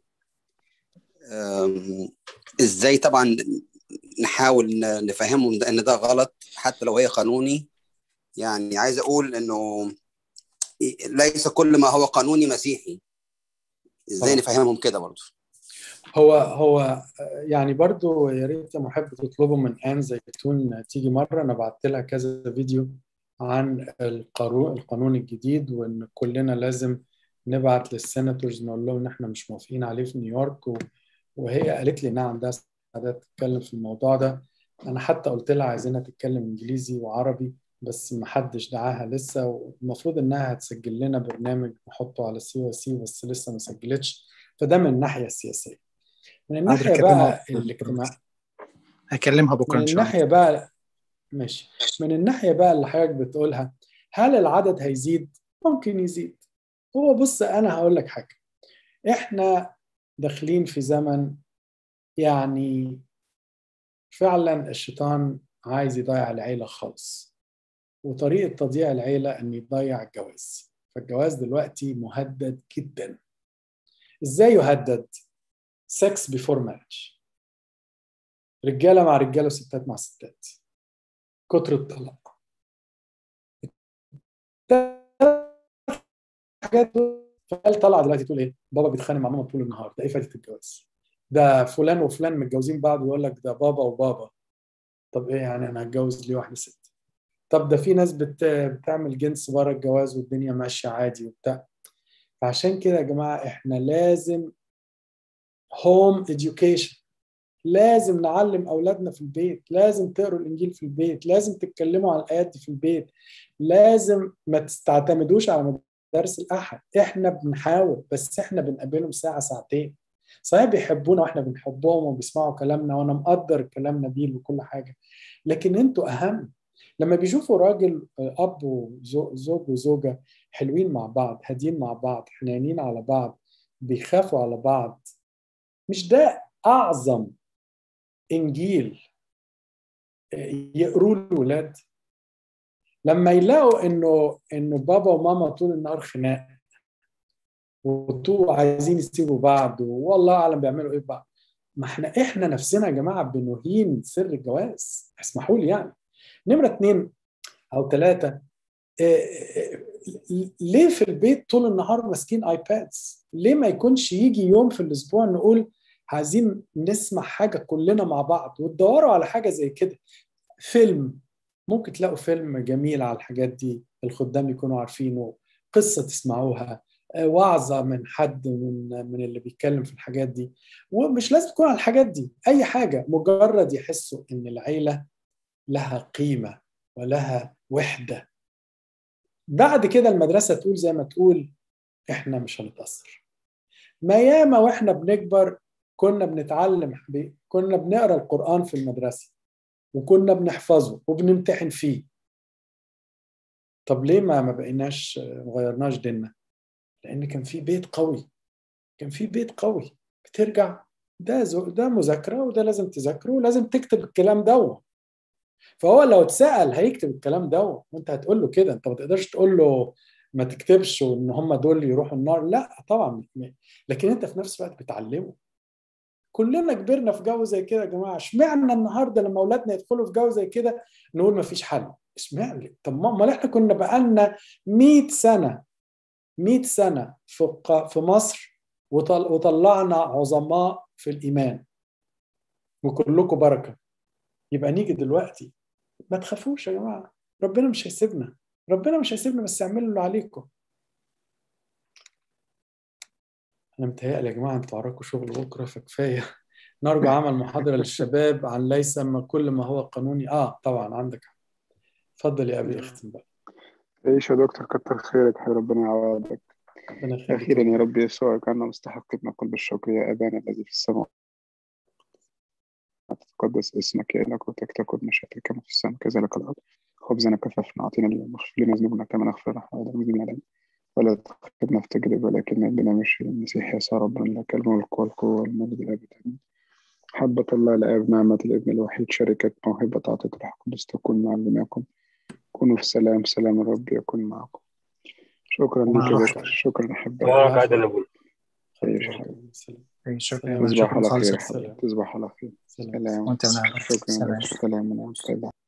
ازاي طبعا نحاول نفهمهم ان ده غلط حتى لو هي قانوني يعني عايز اقول انه ليس كل ما هو قانوني مسيحي ازاي نفهمهم كده برضه هو هو يعني برضو يا ريت يا محب تطلبوا من ان زيتون تيجي مره انا بعت لها كذا فيديو عن القانون القانون الجديد وان كلنا لازم نبعت للسيناتورز نقول لهم ان احنا مش موافقين عليه في نيويورك و... وهي قالت لي انها عندها استعداد تتكلم في الموضوع ده انا حتى قلت لها عايزينها تتكلم انجليزي وعربي بس ما حدش دعاها لسه والمفروض انها هتسجل لنا برنامج نحطه على سي او سي بس لسه ما سجلتش فده من الناحيه السياسيه من الناحيه بقى الاجتماع هكلمها بكره من ان شاء الله الناحيه بقى ماشي من الناحيه بقى اللي حضرتك بتقولها هل العدد هيزيد؟ ممكن يزيد هو بص انا هقول لك حاجه احنا داخلين في زمن يعني فعلا الشيطان عايز يضيع العيله خالص وطريقه تضييع العيله ان يضيع الجواز فالجواز دلوقتي مهدد جدا ازاي يهدد سكس بيفور مارج رجاله مع رجاله وستات مع ستات كتر الطلاق حاجات فقال طالعه دلوقتي تقول ايه بابا بيتخانق مع ماما طول النهار ده ايه فايده الجواز ده فلان وفلان متجوزين بعض ويقول لك ده بابا وبابا طب ايه يعني انا هتجوز ليه واحده ست طب ده في ناس بت... بتعمل جنس بره الجواز والدنيا ماشيه عادي وبتاع فعشان كده يا جماعه احنا لازم هوم education لازم نعلم اولادنا في البيت لازم تقروا الانجيل في البيت لازم تتكلموا عن الايات دي في البيت لازم ما تعتمدوش على مدارس الاحد احنا بنحاول بس احنا بنقابلهم ساعه ساعتين صحيح بيحبونا واحنا بنحبهم وبيسمعوا كلامنا وانا مقدر كلامنا دي وكل حاجه لكن انتوا اهم لما بيشوفوا راجل آه، اب وزوج وزوجه حلوين مع بعض هادين مع بعض حنانين على بعض بيخافوا على بعض مش ده اعظم انجيل آه، يقروه الولاد لما يلاقوا انه انه بابا وماما طول النهار خناق وطول عايزين يسيبوا بعض والله اعلم بيعملوا ايه بقى ما احنا احنا نفسنا يا جماعه بنهين سر الجواز اسمحوا لي يعني نمره اثنين او ثلاثه ليه في البيت طول النهار ماسكين ايبادز؟ ليه ما يكونش يجي يوم في الاسبوع نقول عايزين نسمع حاجه كلنا مع بعض وتدوروا على حاجه زي كده فيلم ممكن تلاقوا فيلم جميل على الحاجات دي الخدام يكونوا عارفينه قصه تسمعوها آه، وعظه من حد من من اللي بيتكلم في الحاجات دي ومش لازم تكون على الحاجات دي اي حاجه مجرد يحسوا ان العيله لها قيمه ولها وحده بعد كده المدرسه تقول زي ما تقول احنا مش هنتاثر ما ياما واحنا بنكبر كنا بنتعلم كنا بنقرا القران في المدرسه وكنا بنحفظه وبنمتحن فيه طب ليه ما ما بقيناش ما غيرناش ديننا لان كان في بيت قوي كان في بيت قوي بترجع ده زو ده مذاكره وده لازم تذاكره ولازم تكتب الكلام ده فهو لو اتسال هيكتب الكلام ده وانت هتقول له كده انت ما تقدرش تقول له ما تكتبش وان هم دول يروحوا النار لا طبعا لكن انت في نفس الوقت بتعلمه كلنا كبرنا في جو زي كده يا جماعه اشمعنى النهارده لما اولادنا يدخلوا في جو زي كده نقول ما فيش حل اشمعنى طب ما امال احنا كنا بقالنا 100 سنه 100 سنه في في مصر وطل وطلعنا عظماء في الايمان وكلكم بركه يبقى نيجي دلوقتي ما تخافوش يا جماعه ربنا مش هيسيبنا ربنا مش هيسيبنا بس اعملوا اللي عليكم انا متهيألي يا جماعه انتوا وراكم شغل بكره فكفايه نرجو عمل محاضره للشباب عن ليس ما كل ما هو قانوني اه طبعا عندك حق اتفضل يا ابي اختم بقى عيش يا دكتور كتر خيرك حي ربنا يعوضك ربنا يخليك أخيرا يا رب يسوع كأننا مستحقين نقول بالشكر يا أبانا الذي في السماء تتقدس اسمك يأتك وتكتكن مشيئتك كما في السماء كذلك الأرض خبزنا كفافنا أعطينا اليوم واغفر لنا ذنوبنا كما نغفر نحن أيضا المذنبين ولا تدخلنا في تجربة لكن نجنا من شر المسيح يسوع ربنا لك الملك والقوة والمجد الأبد آمين محبة الله الآب نعمة الابن الوحيد شركة موهبة عطية الروح القدس تكون مع جميعكم كونوا في سلام سلام الرب يكون معكم شكرا لك يا دكتور شكرا أحبائي بارك عادل أبو خير يا حبيبي شكرا تصبح شكرا على خير خالص يا حبيبي تصبح على خير سلام وانت من شكرا سلام سلام ونعم